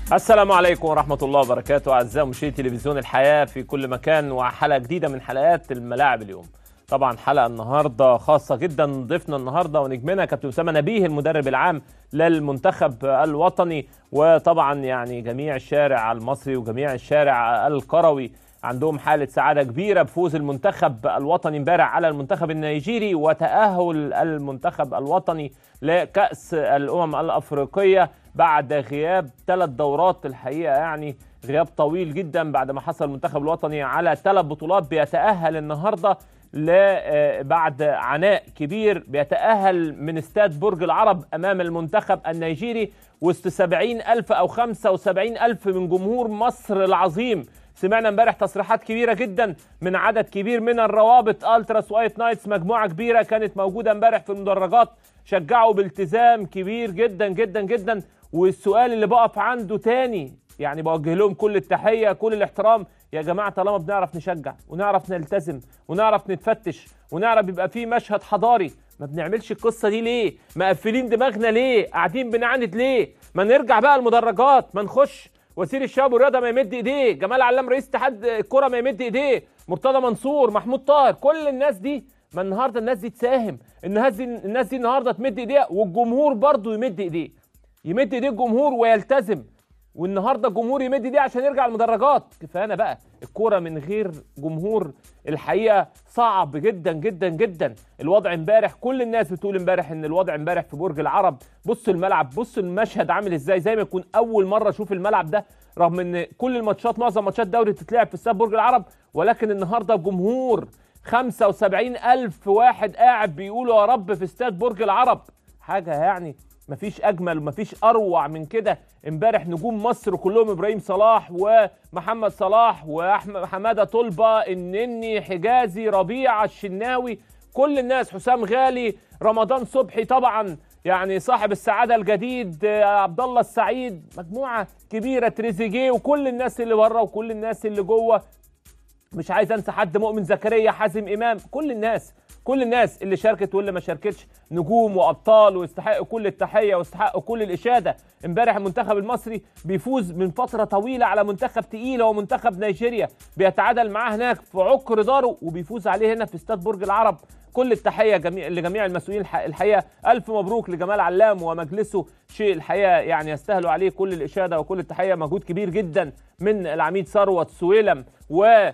السلام عليكم ورحمة الله وبركاته أعزائي مشاهدي تلفزيون الحياة في كل مكان وحلقة جديدة من حلقات الملاعب اليوم طبعا حلقة النهاردة خاصة جدا ضيفنا النهاردة ونجمنا كابتن أسامة نبيه المدرب العام للمنتخب الوطني وطبعا يعني جميع الشارع المصري وجميع الشارع الكروي عندهم حالة سعادة كبيرة بفوز المنتخب الوطني امبارح على المنتخب النيجيري وتأهل المنتخب الوطني لكأس الأمم الأفريقية بعد غياب ثلاث دورات الحقيقة يعني غياب طويل جدا بعد ما حصل المنتخب الوطني على ثلاث بطولات بيتأهل النهاردة بعد عناء كبير بيتأهل من استاد برج العرب أمام المنتخب النيجيري وسط سبعين ألف أو خمسة وسبعين ألف من جمهور مصر العظيم سمعنا امبارح تصريحات كبيره جدا من عدد كبير من الروابط التراس وايت نايتس مجموعه كبيره كانت موجوده امبارح في المدرجات شجعوا بالتزام كبير جدا جدا جدا والسؤال اللي بقف عنده تاني يعني بوجه لهم كل التحيه كل الاحترام يا جماعه طالما بنعرف نشجع ونعرف نلتزم ونعرف نتفتش ونعرف يبقى في مشهد حضاري ما بنعملش القصه دي ليه مقفلين دماغنا ليه قاعدين بنعاند ليه ما نرجع بقى المدرجات ما نخش وزير الشباب والرياضه ما يمد ايديه جمال علام رئيس اتحاد الكره ما يمد ايديه مرتضى منصور محمود طاهر كل الناس دي ما النهارده الناس دي تساهم الناس دي الناس دي النهارده تمد ايديها والجمهور برضه يمد ايديه يمد ايديه الجمهور ويلتزم والنهارده الجمهور يمد ايديه عشان يرجع المدرجات كفايه بقى الكوره من غير جمهور الحقيقه صعب جدا جدا جدا الوضع امبارح كل الناس بتقول امبارح ان الوضع امبارح في برج العرب بص الملعب بص المشهد عامل ازاي زي ما يكون اول مره اشوف الملعب ده رغم ان كل الماتشات معظم ماتشات دوري بتتلعب في استاد برج العرب ولكن النهارده جمهور 75 ألف واحد قاعد بيقولوا يا رب في استاد برج العرب حاجة يعني مفيش أجمل ومفيش أروع من كده امبارح نجوم مصر كلهم إبراهيم صلاح ومحمد صلاح وأحمد حمادة طلبة النني حجازي ربيع الشناوي كل الناس حسام غالي رمضان صبحي طبعا يعني صاحب السعاده الجديد عبد الله السعيد مجموعه كبيره تريزيجيه وكل الناس اللي بره وكل الناس اللي جوه مش عايز انسى حد مؤمن زكريا حازم امام كل الناس كل الناس اللي شاركت واللي ما شاركتش نجوم وابطال ويستحقوا كل التحيه ويستحقوا كل الاشاده امبارح المنتخب المصري بيفوز من فتره طويله على منتخب تقيل هو منتخب نيجيريا بيتعادل معاه هناك في عقر داره وبيفوز عليه هنا في استاد برج العرب كل التحيه جميع لجميع المسؤولين الحقيقه الف مبروك لجمال علام ومجلسه شيء الحقيقه يعني يستاهلوا عليه كل الاشاده وكل التحيه مجهود كبير جدا من العميد ثروت سويلم و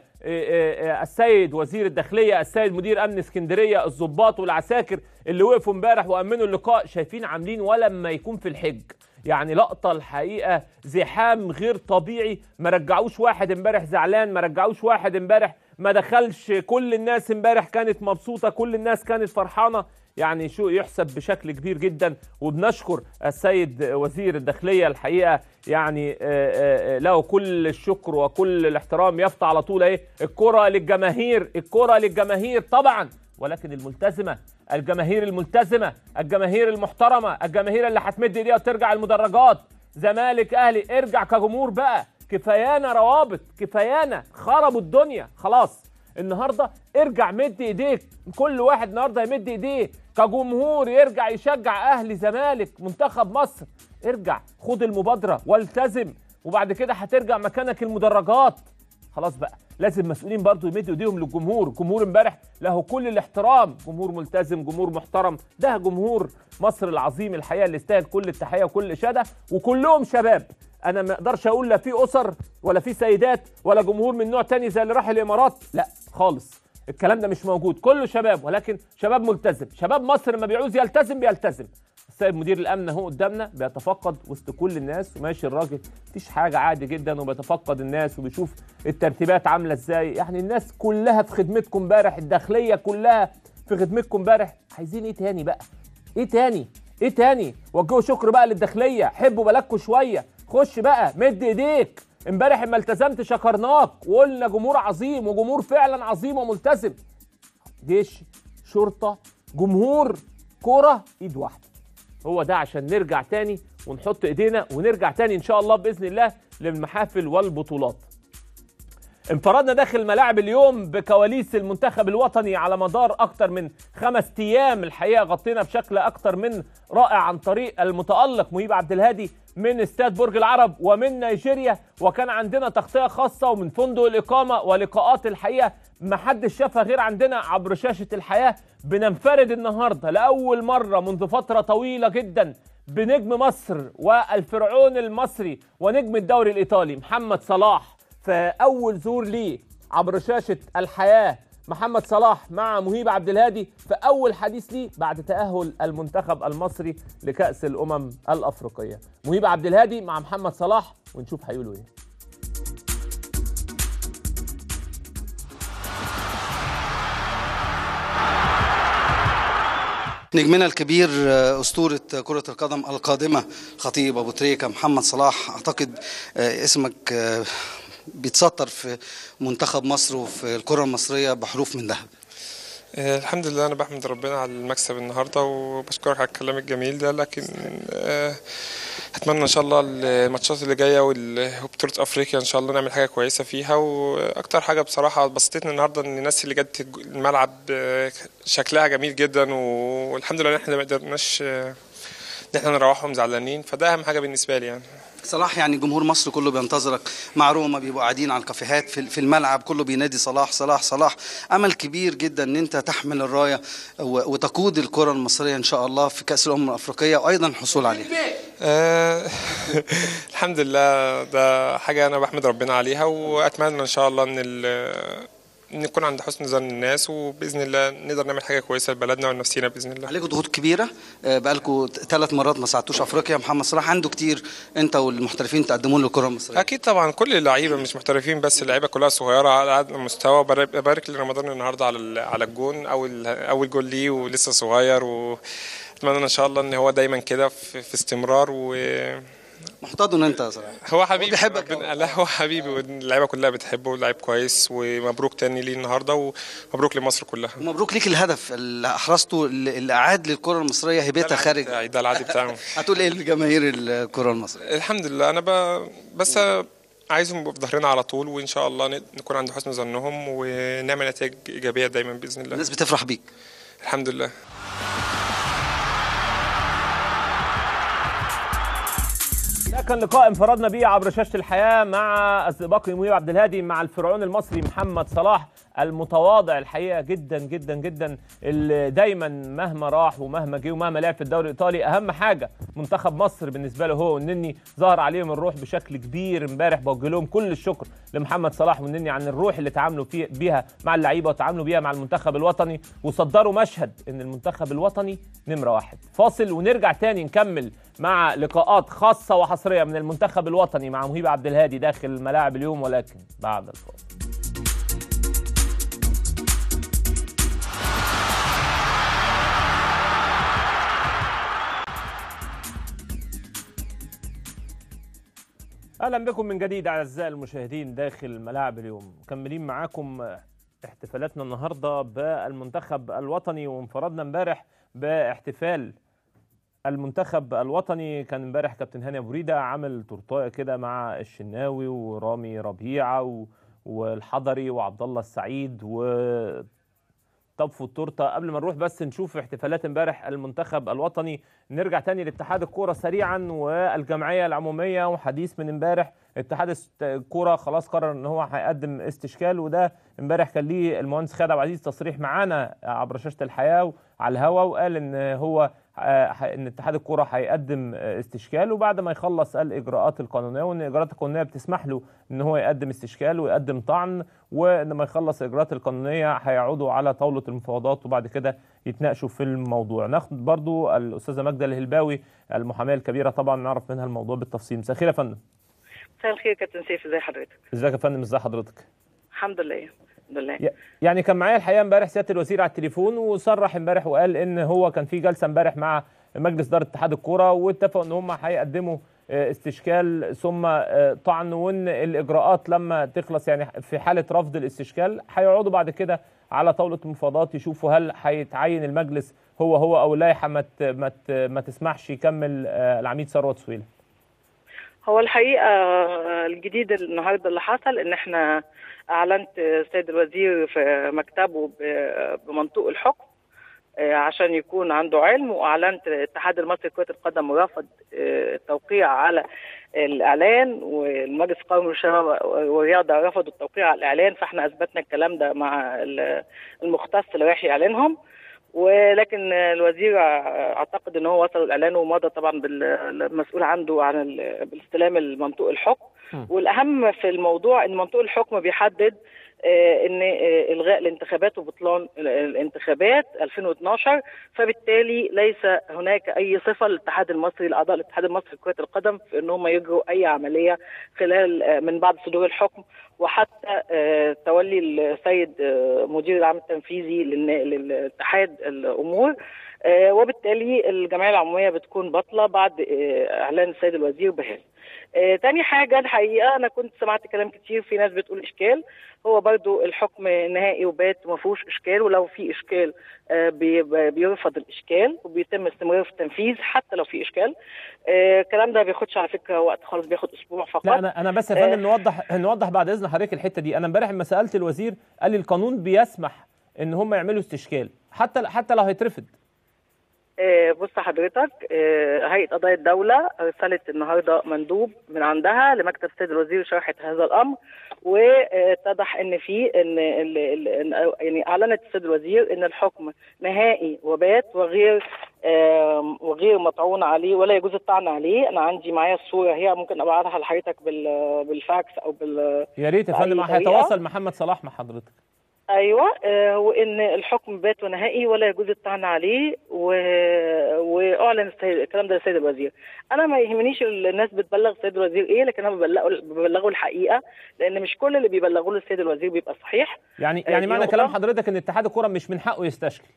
السيد وزير الداخليه السيد مدير امن اسكندريه الضباط والعساكر اللي وقفوا امبارح وامنوا اللقاء شايفين عاملين ولا ما يكون في الحج يعني لقطه الحقيقه زحام غير طبيعي ما رجعوش واحد امبارح زعلان ما رجعوش واحد امبارح ما دخلش كل الناس امبارح كانت مبسوطه كل الناس كانت فرحانه يعني شو يحسب بشكل كبير جدا وبنشكر السيد وزير الداخليه الحقيقه يعني له كل الشكر وكل الاحترام يفتح على طول ايه الكره للجماهير الكره للجماهير طبعا ولكن الملتزمه الجماهير الملتزمه الجماهير المحترمه الجماهير اللي هتمد ايديها وترجع المدرجات زمالك اهلي ارجع كجمهور بقى كفايانا روابط كفايانا خربوا الدنيا خلاص النهارده ارجع مد ايديك كل واحد النهارده يمد ايديه كجمهور يرجع يشجع اهلي زمالك منتخب مصر ارجع خد المبادره والتزم وبعد كده هترجع مكانك المدرجات خلاص بقى لازم مسؤولين برضو يمدوا ايديهم للجمهور الجمهور امبارح له كل الاحترام جمهور ملتزم جمهور محترم ده جمهور مصر العظيم الحقيقه اللي يستاهل كل التحيه وكل الاشاده وكلهم شباب انا ما اقدرش اقول لا في اسر ولا في سيدات ولا جمهور من نوع تاني زي اللي راح الامارات لا خالص الكلام ده مش موجود كله شباب ولكن شباب ملتزم شباب مصر لما بيعوز يلتزم بيلتزم السيد مدير الامن اهو قدامنا بيتفقد وسط كل الناس وماشي الراجل مفيش حاجه عادي جدا وبيتفقد الناس وبيشوف الترتيبات عامله ازاي يعني الناس كلها في خدمتكم امبارح الداخليه كلها في خدمتكم امبارح عايزين ايه تاني بقى ايه تاني ايه تاني وجهوا شكر بقى للداخليه حبوا بالكوا شويه خش بقى مد ايديك امبارح اما التزمت شكرناك وقلنا جمهور عظيم وجمهور فعلا عظيم وملتزم جيش شرطه جمهور كوره ايد واحده هو ده عشان نرجع تاني ونحط ايدينا ونرجع تاني ان شاء الله باذن الله للمحافل والبطولات انفردنا داخل ملاعب اليوم بكواليس المنتخب الوطني على مدار اكتر من خمس ايام الحقيقه غطينا بشكل اكتر من رائع عن طريق المتالق مهيب عبد الهادي من استاد برج العرب ومن نيجيريا وكان عندنا تغطيه خاصه ومن فندق الاقامه ولقاءات الحقيقه ما حدش شافها غير عندنا عبر شاشه الحياه بننفرد النهارده لاول مره منذ فتره طويله جدا بنجم مصر والفرعون المصري ونجم الدوري الايطالي محمد صلاح فاول زور ليه عبر شاشه الحياه محمد صلاح مع مهيب عبد الهادي في اول حديث ليه بعد تاهل المنتخب المصري لكاس الامم الافريقيه مهيب عبد الهادي مع محمد صلاح ونشوف هيقولوا ايه نجمنا الكبير أسطورة كرة القدم القادمة خطيب أبو تريكة محمد صلاح أعتقد اسمك بيتسطر في منتخب مصر وفي الكرة المصرية بحروف من ذهب الحمد لله انا بحمد ربنا على المكسب النهارده وبشكرك على الكلام الجميل ده لكن اتمنى ان شاء الله الماتشات اللي جايه وبطوله افريقيا ان شاء الله نعمل حاجه كويسه فيها واكتر حاجه بصراحه بسطتني النهارده ان الناس اللي جت الملعب شكلها جميل جدا والحمد لله ان احنا ما قدرناش ان احنا نروحهم زعلانين فده اهم حاجه بالنسبه لي يعني صلاح يعني جمهور مصر كله بينتظرك مع روما بيبقوا قاعدين على الكافيهات في الملعب كله بينادي صلاح صلاح صلاح امل كبير جدا ان انت تحمل الرايه وتقود الكره المصريه ان شاء الله في كاس الامم الافريقيه وايضا الحصول عليها أه الحمد لله ده حاجه انا بحمد ربنا عليها واتمنى ان شاء الله ان نكون عند حسن ظن الناس وباذن الله نقدر نعمل حاجه كويسه لبلدنا ولنفسينا باذن الله. عليكم ضغوط كبيره بقالكم ثلاث مرات ما صعدتوش افريقيا محمد صلاح عنده كتير انت والمحترفين تقدمون له الكره المصريه. اكيد طبعا كل اللعيبه مش محترفين بس اللعيبه كلها صغيره على قد المستوى ببارك لرمضان النهارده على على الجون اول اول جول ليه ولسه صغير واتمنى ان شاء الله ان هو دايما كده في, في استمرار و محتضن انت يا صلاح هو حبيبي بيحبك لا هو حبيبي واللعيبه كلها بتحبه لعيب كويس ومبروك تاني ليه النهارده ومبروك لمصر كلها ومبروك ليك الهدف اللي احرزته اللي اعاد للكره المصريه هيبتها خارج ده العادي بتاعه هتقول ايه لجماهير الكره المصريه الحمد لله انا ب... بس عايزهم يبقوا في ظهرنا على طول وان شاء الله نكون عند حسن ظنهم ونعمل نتائج ايجابيه دايما باذن الله الناس بتفرح بيك الحمد لله ده كان لقاء انفردنا بيه عبر شاشه الحياه مع السباقي مهيب عبد الهادي مع الفرعون المصري محمد صلاح المتواضع الحقيقه جدا جدا جدا اللي دايما مهما راح ومهما جه ومهما لعب في الدوري الايطالي اهم حاجه منتخب مصر بالنسبه له هو والنني ظهر عليهم الروح بشكل كبير امبارح بوجه لهم كل الشكر لمحمد صلاح والنني عن الروح اللي تعاملوا فيه بيها مع اللعيبه وتعاملوا بيها مع المنتخب الوطني وصدروا مشهد ان المنتخب الوطني نمره واحد فاصل ونرجع تاني نكمل مع لقاءات خاصه وحصريه من المنتخب الوطني مع مهيب عبد الهادي داخل ملاعب اليوم ولكن بعد الفاصل اهلا بكم من جديد اعزائي المشاهدين داخل ملاعب اليوم مكملين معاكم احتفالاتنا النهارده بالمنتخب الوطني وانفردنا امبارح باحتفال المنتخب الوطني كان امبارح كابتن هاني ابو ريده عامل تورتايه كده مع الشناوي ورامي ربيعه و... والحضري وعبد الله السعيد و طبفوا التورته قبل ما نروح بس نشوف احتفالات امبارح المنتخب الوطني نرجع تاني لاتحاد الكوره سريعا والجمعيه العموميه وحديث من امبارح اتحاد الكوره خلاص قرر ان هو هيقدم استشكال وده امبارح كان ليه المهندس خالد عبد العزيز تصريح معانا عبر شاشه الحياه على الهوا وقال ان هو ان اتحاد الكوره هيقدم استشكال وبعد ما يخلص الاجراءات القانونيه وان الاجراءات القانونيه بتسمح له ان هو يقدم استشكال ويقدم طعن وان ما يخلص الاجراءات القانونيه هيقعدوا على طاوله المفاوضات وبعد كده يتناقشوا في الموضوع ناخد برضو الاستاذه ماجده الهلباوي المحاميه الكبيره طبعا نعرف منها الموضوع بالتفصيل مساء الخير يا فندم مساء الخير كابتن سيف ازي حضرتك ازيك يا فندم ازي حضرتك الحمد لله الحمد لله يعني كان معايا الحقيقه امبارح سياده الوزير على التليفون وصرح امبارح وقال ان هو كان في جلسه امبارح مع مجلس اداره اتحاد الكوره واتفقوا ان هم هيقدموا استشكال ثم طعن وان الاجراءات لما تخلص يعني في حاله رفض الاستشكال هيقعدوا بعد كده على طاوله المفاوضات يشوفوا هل هيتعين المجلس هو هو او اللائحه ما ما ما تسمحش يكمل العميد ثروت سويلة هو الحقيقه الجديد النهارده اللي حصل ان احنا اعلنت السيد الوزير في مكتبه ب- بمنطوق الحكم آه، عشان يكون عنده علم واعلنت الاتحاد المصري لكره القدم رفض آه، التوقيع على الاعلان والمجلس القومي للشباب والرياضه رفضوا التوقيع على الاعلان فاحنا اثبتنا الكلام ده مع ال- المختص اللي رايح يعلنهم ولكن الوزير اعتقد ان هو وصل الاعلان ومضى طبعا بالمسؤول عنده عن ال- بالاستلام المنطوق الحكم م. والاهم في الموضوع ان منطوق الحكم بيحدد آه، ان آه، الغاء الانتخابات وبطلان ال- الانتخابات 2012 فبالتالي ليس هناك اي صفه للاتحاد المصري لاعضاء الاتحاد المصري لكره القدم في ان هم يجروا اي عمليه خلال آه، من بعد صدور الحكم وحتى آه، تولي السيد آه، مدير العام التنفيذي للنا- للاتحاد الامور آه، وبالتالي الجمعيه العموميه بتكون باطله بعد آه، اعلان السيد الوزير بهذا. آه، تاني حاجة الحقيقة أنا كنت سمعت كلام كتير في ناس بتقول إشكال هو برضو الحكم نهائي وبات ما فيهوش إشكال ولو في إشكال آه، بي- بيرفض الإشكال وبيتم استمرار في التنفيذ حتى لو في إشكال آه، الكلام ده ما بياخدش على فكرة وقت خالص بياخد أسبوع فقط لا انا انا بس يا فندم نوضح نوضح بعد اذن حضرتك الحته دي انا امبارح لما سالت الوزير قال لي القانون بيسمح ان هم يعملوا استشكال حتى حتى لو هيترفض آه، بص حضرتك آه، هيئة قضايا الدولة أرسلت النهاردة مندوب من عندها لمكتب السيد الوزير شرحت هذا الأمر واتضح إن في إن ال- ال- إن- يعني أعلنت السيد الوزير إن الحكم نهائي وبات وغير آم، وغير مطعون عليه ولا يجوز الطعن عليه أنا عندي معايا الصورة هي ممكن أبعتها لحضرتك بال- بالفاكس أو بال يا ريت يا بأي فندم طريقة. هيتواصل محمد صلاح مع حضرتك ايوه آه، وان الحكم بات نهائي ولا يجوز الطعن عليه و... واعلن السيد... الكلام ده للسيد الوزير انا ما يهمنيش الناس بتبلغ السيد الوزير ايه لكن انا ببلغه ببلغه الحقيقه لان مش كل اللي بيبلغوه للسيد الوزير بيبقى صحيح يعني آه، يعني دي معنى نقطة. كلام حضرتك ان اتحاد الكره مش من حقه يستشكل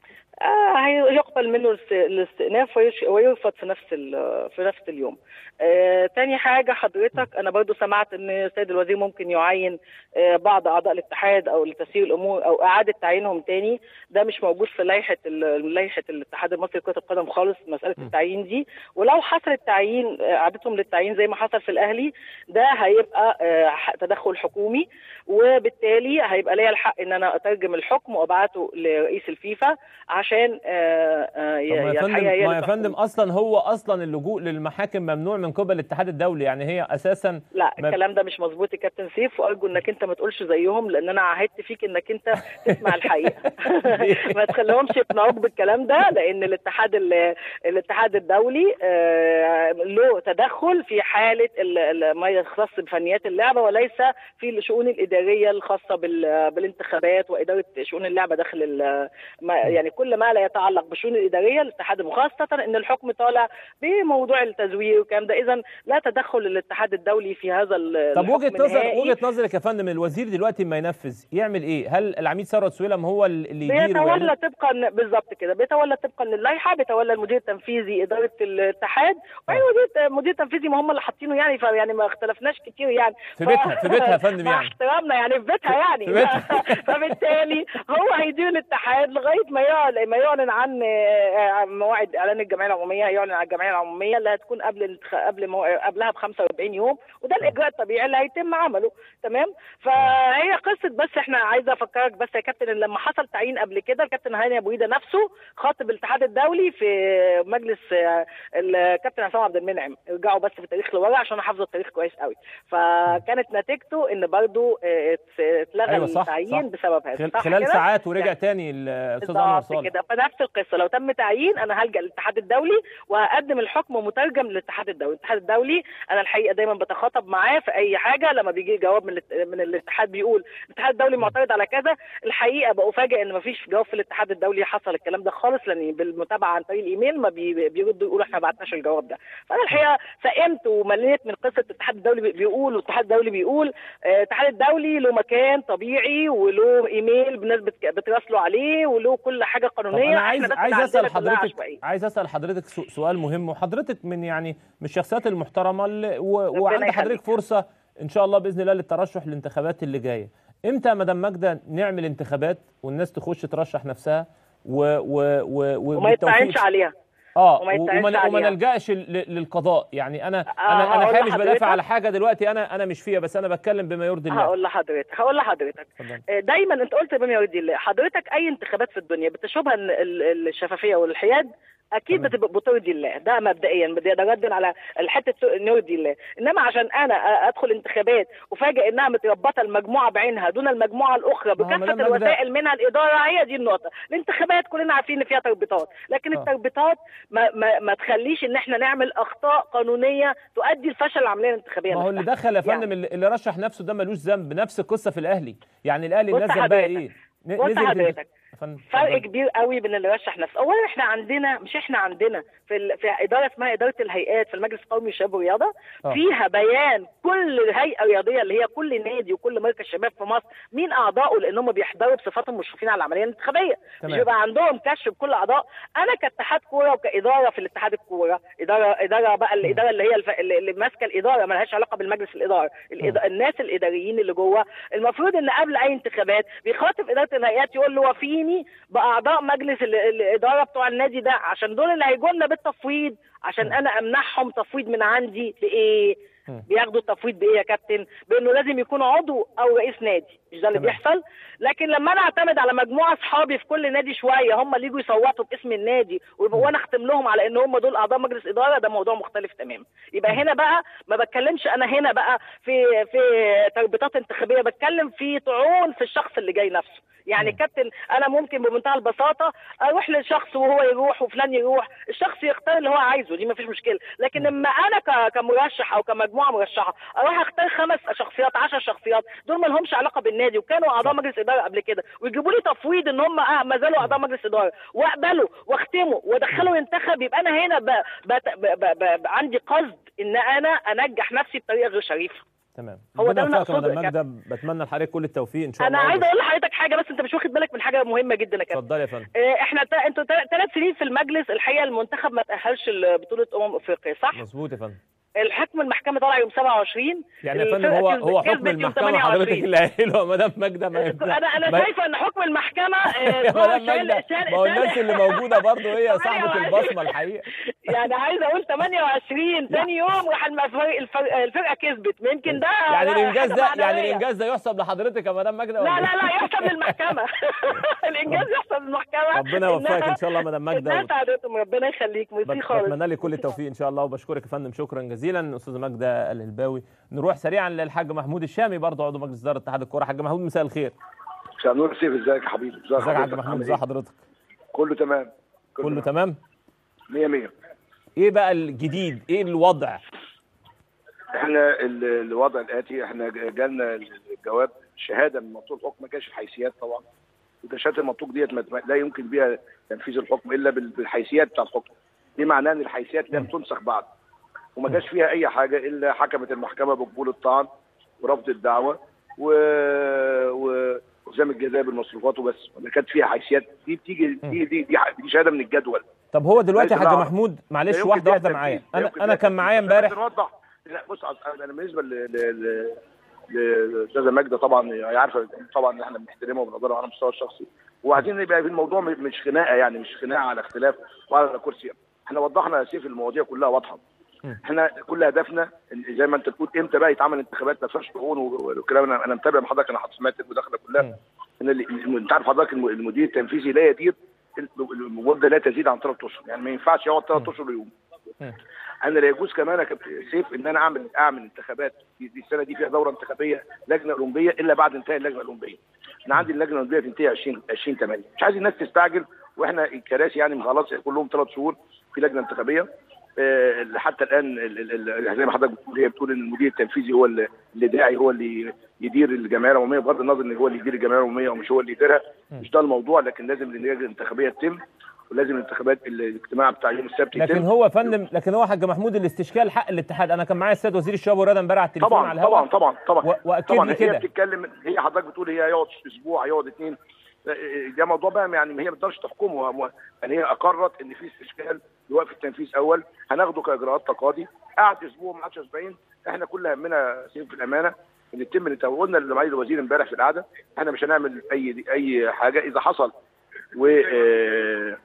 آه هيقبل منه الاست- الاستئناف ويش- ويرفض في نفس ال- في نفس اليوم. آه تاني حاجه حضرتك انا برضو سمعت ان السيد الوزير ممكن يعين آه بعض اعضاء الاتحاد او لتسيير الامور او اعاده تعيينهم تاني ده مش موجود في لائحه ال- لائحه الاتحاد المصري لكره القدم خالص مساله التعيين دي ولو حصل التعيين آه، اعادتهم للتعيين زي ما حصل في الاهلي ده هيبقى آه، ح- تدخل حكومي وبالتالي هيبقى ليا الحق ان انا اترجم الحكم وابعته لرئيس الفيفا عشان آه، آه، طب ما يا ي- فندم الحقيقة هي ما يا اللي فندم تحكم. اصلا هو اصلا اللجوء للمحاكم ممنوع من قبل الاتحاد الدولي يعني هي اساسا لا ما- الكلام ده مش مظبوط يا كابتن سيف وارجو انك انت ما تقولش زيهم لان انا عهدت فيك انك انت تسمع الحقيقه ما تخليهمش يقنعوك بالكلام ده لان الاتحاد ال- الاتحاد الدولي آه، له تدخل في حاله ال- ال- ما يختص بفنيات اللعبه وليس في الشؤون الاداريه الخاصه بال- بالانتخابات واداره شؤون اللعبه داخل ال- ما يعني كل ما لا يتعلق بالشؤون الاداريه الاتحاد وخاصه ان الحكم طالع بموضوع التزوير والكلام ده اذا لا تدخل الاتحاد الدولي في هذا ال- طب وجهه الحكم نظر النهائي. وجهه نظرك يا فندم الوزير دلوقتي ما ينفذ يعمل ايه؟ هل العميد ثروت سويلم هو اللي يدير بيتولى ويعلن؟ طبقا بالظبط كده بيتولى طبقا للائحه بيتولى المدير التنفيذي اداره الاتحاد وبعدين مدير مدير تنفيذي ما هم اللي حاطينه يعني فيعني ما اختلفناش كتير يعني في بيتها- في بيتها يا فندم مع يعني. احترامنا يعني في بيتها يعني في بيتها. فبالتالي هو هيدير الاتحاد لغايه ما يعلن ما يعلن عن آه، موعد اعلان الجمعيه العموميه هيعلن عن الجمعيه العموميه اللي هتكون قبل الانتخ- قبل مو... قبلها ب 45 يوم وده الاجراء الطبيعي اللي هيتم عمله تمام فهي قصه بس احنا عايزه افكرك بس يا كابتن ان لما حصل تعيين قبل كده الكابتن هاني ابو ايده نفسه خاطب الاتحاد الدولي في مجلس آه، الكابتن عصام عبد المنعم ارجعوا بس في التاريخ لورا عشان احافظ التاريخ كويس قوي فكانت نتيجته ان برضو آه، ات- اتلغى أيوة صح، التعيين صح. بسبب هذا خل- صح خلال كده؟ ساعات ورجع يعني تاني الاستاذ انور بالظبط صالح كده فنفس القصه لو تم تعيين انا هلجا للاتحاد الدولي وهقدم الحكم مترجم للاتحاد الدولي الاتحاد الدولي انا الحقيقه دايما بتخاطب معاه في اي حاجه لما بيجي جواب من الات- من الاتحاد بيقول الاتحاد الدولي معترض على كذا الحقيقه بافاجئ ان مفيش جواب في الاتحاد الدولي حصل الكلام ده خالص لان بالمتابعه عن طريق الايميل ما بي- بيردوا يقولوا احنا ما بعتناش الجواب ده فانا الحقيقه سئمت ومليت من قصه الاتحاد الدولي بي- بيقول والاتحاد الدولي بيقول آه، الاتحاد الدولي له مكان طبيعي وله ايميل الناس بت- بتراسلوا عليه وله كل حاجه طب قانونيه انا عايز إحنا بس عايز اللي اسال عندنا كلها حضرتك عشوائية. عايز اسال حضرتك سو- سؤال مهم وحضرتك من يعني من الشخصيات المحترمه اللي و- وعند يخليك. حضرتك فرصه ان شاء الله باذن الله للترشح للانتخابات اللي جايه امتى يا مدام ماجده نعمل انتخابات والناس تخش ترشح نفسها و و و وما وبالتوفيق- يطعنش عليها اه وما و- يتعبش وما وما عليها. نلجاش ل- للقضاء يعني انا آه، انا انا هقول الحقيقه مش لحضرتك. بدافع على حاجه دلوقتي انا انا مش فيها بس انا بتكلم بما يرضي الله هقول لحضرتك هقول لحضرتك اتفضل. آه، دايما انت قلت بما يرضي الله حضرتك اي انتخابات في الدنيا بتشوبها ال- ال- الشفافيه والحياد اكيد تمام. بتبقى بترضي الله ده مبدئيا ده ده رد على الحته ان يرضي الله انما عشان انا أ- ادخل انتخابات وفاجئ انها متربطه المجموعه بعينها دون المجموعه الاخرى ما هو بكافه مدام ماجدة- الوسائل منها الاداره هي دي النقطه الانتخابات كلنا عارفين ان فيها تربطات لكن آه. التربطات ما, ما, ما تخليش ان احنا نعمل اخطاء قانونيه تؤدي لفشل العمليه الانتخابيه ما هو اللي نفسها. دخل يا فندم يعني. اللي اللي رشح نفسه ده ملوش ذنب نفس القصه في الاهلي يعني الاهلي بص نزل بقى حضرتك. ايه ن- بص نزل في- حضرتك. يا فندم، فرق اتفضل. كبير قوي بين اللي رشح نفسه اولا احنا عندنا مش احنا عندنا في ال... في اداره اسمها اداره الهيئات في المجلس القومي للشباب والرياضه آه. فيها بيان كل هيئه رياضيه اللي هي كل نادي وكل مركز شباب في مصر مين اعضائه لان هم بيحضروا بصفتهم مشرفين على العمليه الانتخابيه مش تمام. بيبقى عندهم كشف بكل اعضاء انا كاتحاد كوره وكاداره في الاتحاد الكوره اداره اداره بقى الاداره اللي هي الف... اللي اللي ماسكه الاداره ما لهاش علاقه بالمجلس الاداره الإد... الناس الاداريين اللي جوه المفروض ان قبل اي انتخابات بيخاطب اداره الهيئات يقول له وفيني باعضاء مجلس ال- الاداره بتوع النادي ده عشان دول اللي هيجوا لنا بالتفويض عشان انا امنحهم تفويض من عندي لايه مم. بياخدوا التفويض بايه يا كابتن بانه لازم يكون عضو او رئيس نادي مش ده اللي تمام. بيحصل لكن لما انا اعتمد على مجموعه اصحابي في كل نادي شويه هم اللي يجوا يصوتوا باسم النادي ويبقوا وانا اختم لهم على ان هم دول اعضاء مجلس اداره ده موضوع مختلف تماما يبقى هنا بقى ما بتكلمش انا هنا بقى في في تربيطات انتخابيه بتكلم في طعون في الشخص اللي جاي نفسه يعني كابتن انا ممكن بمنتهى البساطه اروح للشخص وهو يروح وفلان يروح الشخص يختار اللي هو عايزه دي ما فيش مشكله لكن لما انا ك- كمرشح او كمجموعه مرشحه اروح اختار خمس شخصيات عشر شخصيات دول ما لهمش علاقه بالنادي وكانوا اعضاء مجلس اداره قبل كده ويجيبوا لي تفويض ان هم آه ما زالوا اعضاء مجلس اداره واقبله واختمه وادخله ينتخب يبقى انا هنا ب... ب... ب... ب... ب... ب... عندي قصد ان انا انجح نفسي بطريقه غير شريفه تمام هو ربنا ده اللي يوفقك يا أقصده مدام يا ماجده بتمنى لحضرتك كل التوفيق ان شاء انا الله عايز اقول لحضرتك حاجه بس انت مش واخد بالك من حاجه مهمه جدا يا كابتن اتفضل يا فندم آه، احنا تا... انتوا ثلاث سنين في المجلس الحقيقه المنتخب ما تاهلش لبطوله امم افريقيا صح؟ مظبوط يا فندم الحكم المحكمه طلع يوم 27 يعني يا فندم الفرقة هو كسبت- هو كسبت حكم يوم المحكمه حضرتك 28. اللي قايله يا مدام ماجده ما ينفع- انا انا ما- شايفه ان حكم المحكمه آه، يا طبعاً مدام شال- ماجده شال- ما هو شال- الناس اللي موجوده برضه هي صاحبه 28. البصمه الحقيقه يعني عايز اقول 28 ثاني يوم راح الفرق الفرق الفرقه كسبت يمكن ده يعني ده الانجاز حاجة ده يعني معنوية. الانجاز ده يحسب لحضرتك يا مدام ماجده ولا لا إيه؟ لا لا يحسب للمحكمه الانجاز يحسب للمحكمه ربنا يوفقك إنها- ان شاء الله يا مدام ماجده إنها ساعدتهم ربنا يخليك ميرسي بت- خالص بتمنى لك كل التوفيق ان شاء الله وبشكرك يا فندم شكرا جزيلا استاذه ماجده الهلباوي نروح سريعا للحاج محمود الشامي برضه عضو مجلس اداره اتحاد الكوره حاج محمود مساء الخير مساء النور سيف ازيك يا حبيبي ازيك ازيك يا حاج حضرتك؟ محمود عامل ازي إيه؟ حضرتك كله تمام كله تمام 100 100 ايه بقى الجديد ايه الوضع احنا ال- الوضع الاتي احنا ج- جالنا الجواب شهاده من منطوق الحكم ما كانش الحيثيات طبعا وده شهاده المنطوق ديت ما- ما- لا يمكن بها تنفيذ الحكم الا بال- بالحيثيات بتاع الحكم دي معناه ان الحيثيات لم تنسخ بعد وما كانش فيها اي حاجه الا حكمت المحكمه بقبول الطعن ورفض الدعوه و... و... وزام الجزاء بالمصروفات وبس ما كانت فيها حيثيات دي بتيجي دي دي, دي, دي شهاده من الجدول طب هو دلوقتي يا ليس حاج لا. محمود معلش لا يمكن واحده بيها واحده التنفيذ. معايا لا انا يمكن انا بيها كان معايا التنفيذ. امبارح نوضح لا بص أص- انا بالنسبه ل ل- ل- لاستاذه ماجده طبعا هي عارفه طبعا ان احنا بنحترمها وبنقدرها على المستوى الشخصي وعايزين يبقى في الموضوع م- مش خناقه يعني مش خناقه على اختلاف وعلى كرسي احنا وضحنا يا سيف المواضيع كلها واضحه احنا كل هدفنا إن زي ما انت تقول امتى بقى يتعمل انتخابات ما فيهاش طعون والكلام انا انا متابع مع حضرتك انا سمعت المداخله كلها ان اللي- الم- انت عارف حضرتك الم- المدير التنفيذي لا يدير المده لا تزيد عن ثلاث اشهر يعني ما ينفعش يقعد ثلاث اشهر ويقوم انا لا يجوز كمان يا كابتن سيف ان انا اعمل اعمل انتخابات دي دي السنه دي فيها دوره انتخابيه لجنه اولمبيه الا بعد انتهاء اللجنه الاولمبيه انا عندي اللجنه الاولمبيه تنتهي 20 20 8 مش عايز الناس تستعجل واحنا الكراسي يعني خلاص كلهم ثلاث شهور في لجنه انتخابيه آه، حتى الان ال- ال- ال- زي ما حضرتك بتقول هي بتقول ان المدير التنفيذي هو اللي اللي داعي هو اللي يدير الجمعيه العموميه بغض النظر ان هو اللي يدير الجمعيه العموميه ومش هو اللي يديرها مش ده الموضوع لكن لازم اللجنه الانتخابيه تتم ولازم الانتخابات الاجتماع بتاع يوم السبت يتم لكن هو يا فندم لكن هو يا حاج محمود الاستشكال حق الاتحاد انا كان معايا السيد وزير الشباب والرياضه امبارح على التليفون طبعا على الهواء طبعا طبعا طبعا و- وأكد طبعا لي هي كده. بتتكلم هي حضرتك بتقول هي هيقعد اسبوع هيقعد اثنين ده موضوع بقى يعني هي ما تقدرش تحكمه هو- يعني هي اقرت ان في استشكال لوقف التنفيذ اول هناخده كاجراءات تقاضي قعد اسبوع ما قعدش اسبوعين احنا كل همنا سيف في الامانه ان يتم الانتهاء قلنا لمعالي الوزير امبارح في القعده احنا مش هنعمل اي اي حاجه اذا حصل و آه،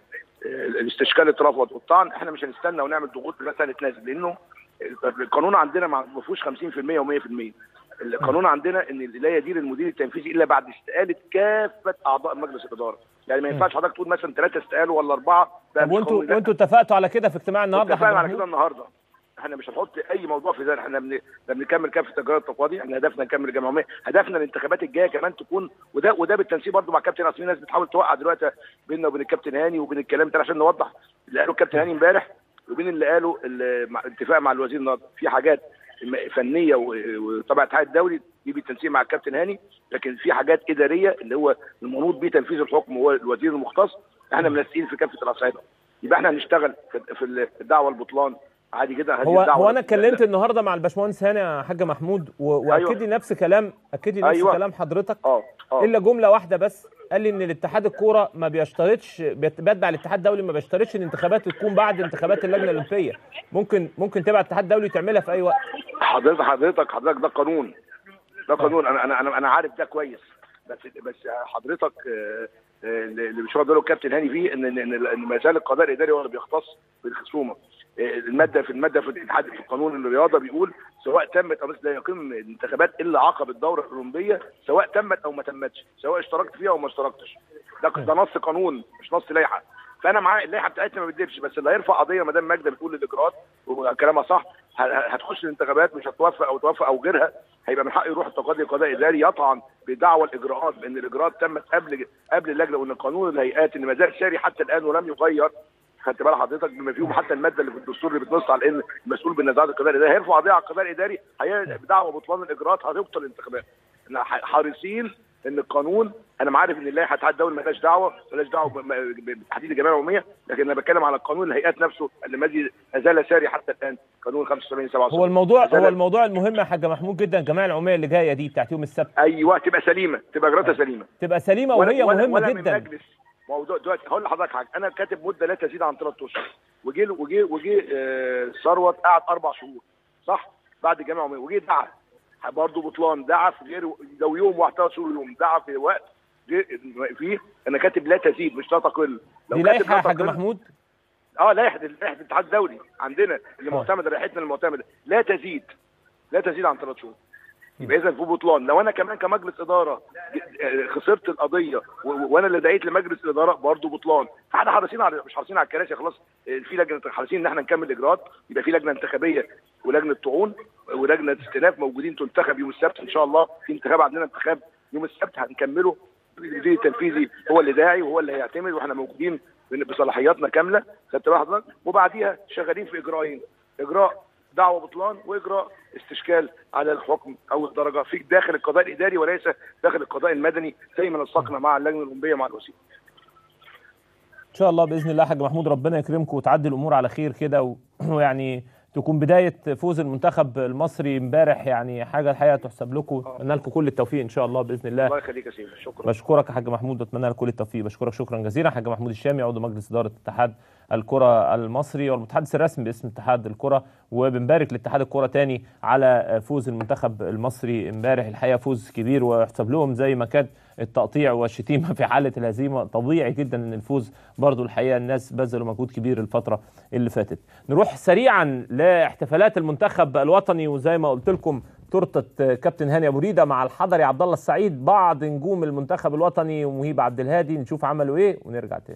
الاستشكال اترفض والطعن احنا مش هنستنى ونعمل ضغوط مثلا نتنازل لانه القانون عندنا ما فيهوش 50% و100% القانون عندنا ان لا يدير المدير التنفيذي الا بعد استقاله كافه اعضاء مجلس الاداره يعني ما ينفعش حضرتك تقول مثلا ثلاثه استقالوا ولا اربعه طب وانتوا وانتوا اتفقتوا على كده في اجتماع النهارده اتفقنا على كده النهارده احنا مش هنحط اي موضوع في ذلك احنا بن... بنكمل كافه اجراءات التقاضي احنا هدفنا نكمل الجامعه العموميه هدفنا الانتخابات الجايه كمان تكون وده وده بالتنسيق برضه مع كابتن اصل ناس بتحاول توقع دلوقتي بيننا وبين الكابتن هاني وبين الكلام ده عشان نوضح اللي قاله الكابتن هاني امبارح وبين اللي قاله الاتفاق مع الوزير النهارده في حاجات فنيه وطبعا الاتحاد الدولي دي بالتنسيق مع الكابتن هاني لكن في حاجات اداريه اللي هو المنوط بيه تنفيذ الحكم هو الوزير المختص احنا منسقين في كافه الاصعده يبقى احنا هنشتغل في الدعوه البطلان عادي جدا هو هو انا اتكلمت النهارده مع الباشمهندس هاني يا حاج محمود واكد لي أيوة. نفس كلام اكد لي نفس أيوة. كلام حضرتك اه اه الا جمله واحده بس قال لي ان الاتحاد الكوره ما بيشترطش بيتبع الاتحاد الدولي ما بيشترطش ان الانتخابات تكون بعد انتخابات اللجنه الاولمبيه ممكن ممكن تبع الاتحاد الدولي تعملها في اي وقت حضرتك حضرتك حضرتك ده قانون ده قانون انا انا انا عارف ده كويس بس بس حضرتك اللي مش واخد الكابتن هاني فيه ان ان ما زال القضاء الاداري هو اللي بيختص بالخصومه الماده في الماده في الاتحاد في القانون الرياضه بيقول سواء تمت او لا يقيم الانتخابات الا عقب الدوره الاولمبيه سواء تمت او ما تمتش سواء اشتركت فيها او ما اشتركتش ده ده نص قانون مش نص لائحه فانا معاه اللائحه بتاعتنا ما بتديرش بس اللي هيرفع قضيه مدام ماجده بتقول الاجراءات وكلامها صح هتخش الانتخابات مش هتوافق او توافق او غيرها هيبقى من حقه يروح التقاضي قضاء اداري يطعن بدعوى الاجراءات بان الاجراءات تمت قبل قبل اللجنه وان قانون الهيئات ان ما زال ساري حتى الان ولم يغير خدت بال حضرتك بما فيهم حتى الماده اللي في الدستور اللي بتنص على ان المسؤول بالنزاعات القضاء الاداري هيرفع قضيه على القضاء الاداري بدعوى بطلان الاجراءات هتبطل الانتخابات احنا حريصين ان القانون انا عارف ان اللائحه الاتحاد الدولي مالهاش دعوه مالهاش دعوه بتحديد الجمعيه العموميه لكن انا بتكلم على قانون الهيئات نفسه اللي ما زال ساري حتى الان قانون 75 77 هو الموضوع هو الموضوع المهم يا حاج محمود جدا الجمعيه العموميه اللي جايه دي بتاعت يوم السبت ايوه تبقى سليمه تبقى اجراءاتها سليمه تبقى سليمه وهي ولا مهمه ولا جدا من مجلس موضوع دلوقتي هقول لحضرتك حاجه انا كاتب مده لا تزيد عن ثلاث اشهر وجي وجي وجي آه ثروت قعد اربع شهور صح بعد الجامعه العموميه وجي دعا برضه بطلان دعا في غير لو يوم واحد ثلاث شهور يوم دعا في وقت فيه انا كاتب لا تزيد مش لا تقل لو دي لائحه يا حاج محمود اه لائحه لائحه الاتحاد الدولي عندنا اللي معتمده لائحتنا المعتمده لا تزيد لا تزيد عن ثلاث شهور يبقى اذا في بطلان لو انا كمان كمجلس اداره خسرت القضيه وانا اللي دعيت لمجلس الاداره برضه بطلان فاحنا حريصين على مش حريصين على الكراسي خلاص في لجنه حريصين ان احنا نكمل الاجراءات يبقى في لجنه انتخابيه ولجنه طعون ولجنه استئناف موجودين تنتخب يوم السبت ان شاء الله في انتخاب عندنا انتخاب يوم السبت هنكمله المدير التنفيذي هو اللي داعي وهو اللي هيعتمد واحنا موجودين بصلاحياتنا كامله خدت بال حضرتك وبعديها شغالين في اجراءين اجراء دعوه بطلان واجراء استشكال على الحكم او الدرجه في داخل القضاء الاداري وليس داخل القضاء المدني زي ما نسقنا مع اللجنه الاولمبيه مع الوسيله. ان شاء الله باذن الله حاج محمود ربنا يكرمكم وتعدي الامور على خير كده ويعني تكون بدايه فوز المنتخب المصري امبارح يعني حاجه الحقيقه تحسب لكم اتمنى لكم كل التوفيق ان شاء الله باذن الله الله يخليك يا سيدي شكرا بشكرك يا حاج محمود واتمنى لك كل التوفيق بشكرك شكرا جزيلا حاج محمود الشامي عضو مجلس اداره اتحاد الكره المصري والمتحدث الرسمي باسم اتحاد الكره وبنبارك لاتحاد الكره تاني على فوز المنتخب المصري امبارح الحقيقه فوز كبير ويحسب لهم زي ما كان التقطيع والشتيمه في حاله الهزيمه طبيعي جدا ان الفوز برضو الحقيقه الناس بذلوا مجهود كبير الفتره اللي فاتت نروح سريعا لاحتفالات المنتخب الوطني وزي ما قلت لكم تورته كابتن هاني ابو ريده مع الحضري عبد الله السعيد بعض نجوم المنتخب الوطني ومهيب عبد الهادي نشوف عملوا ايه ونرجع تاني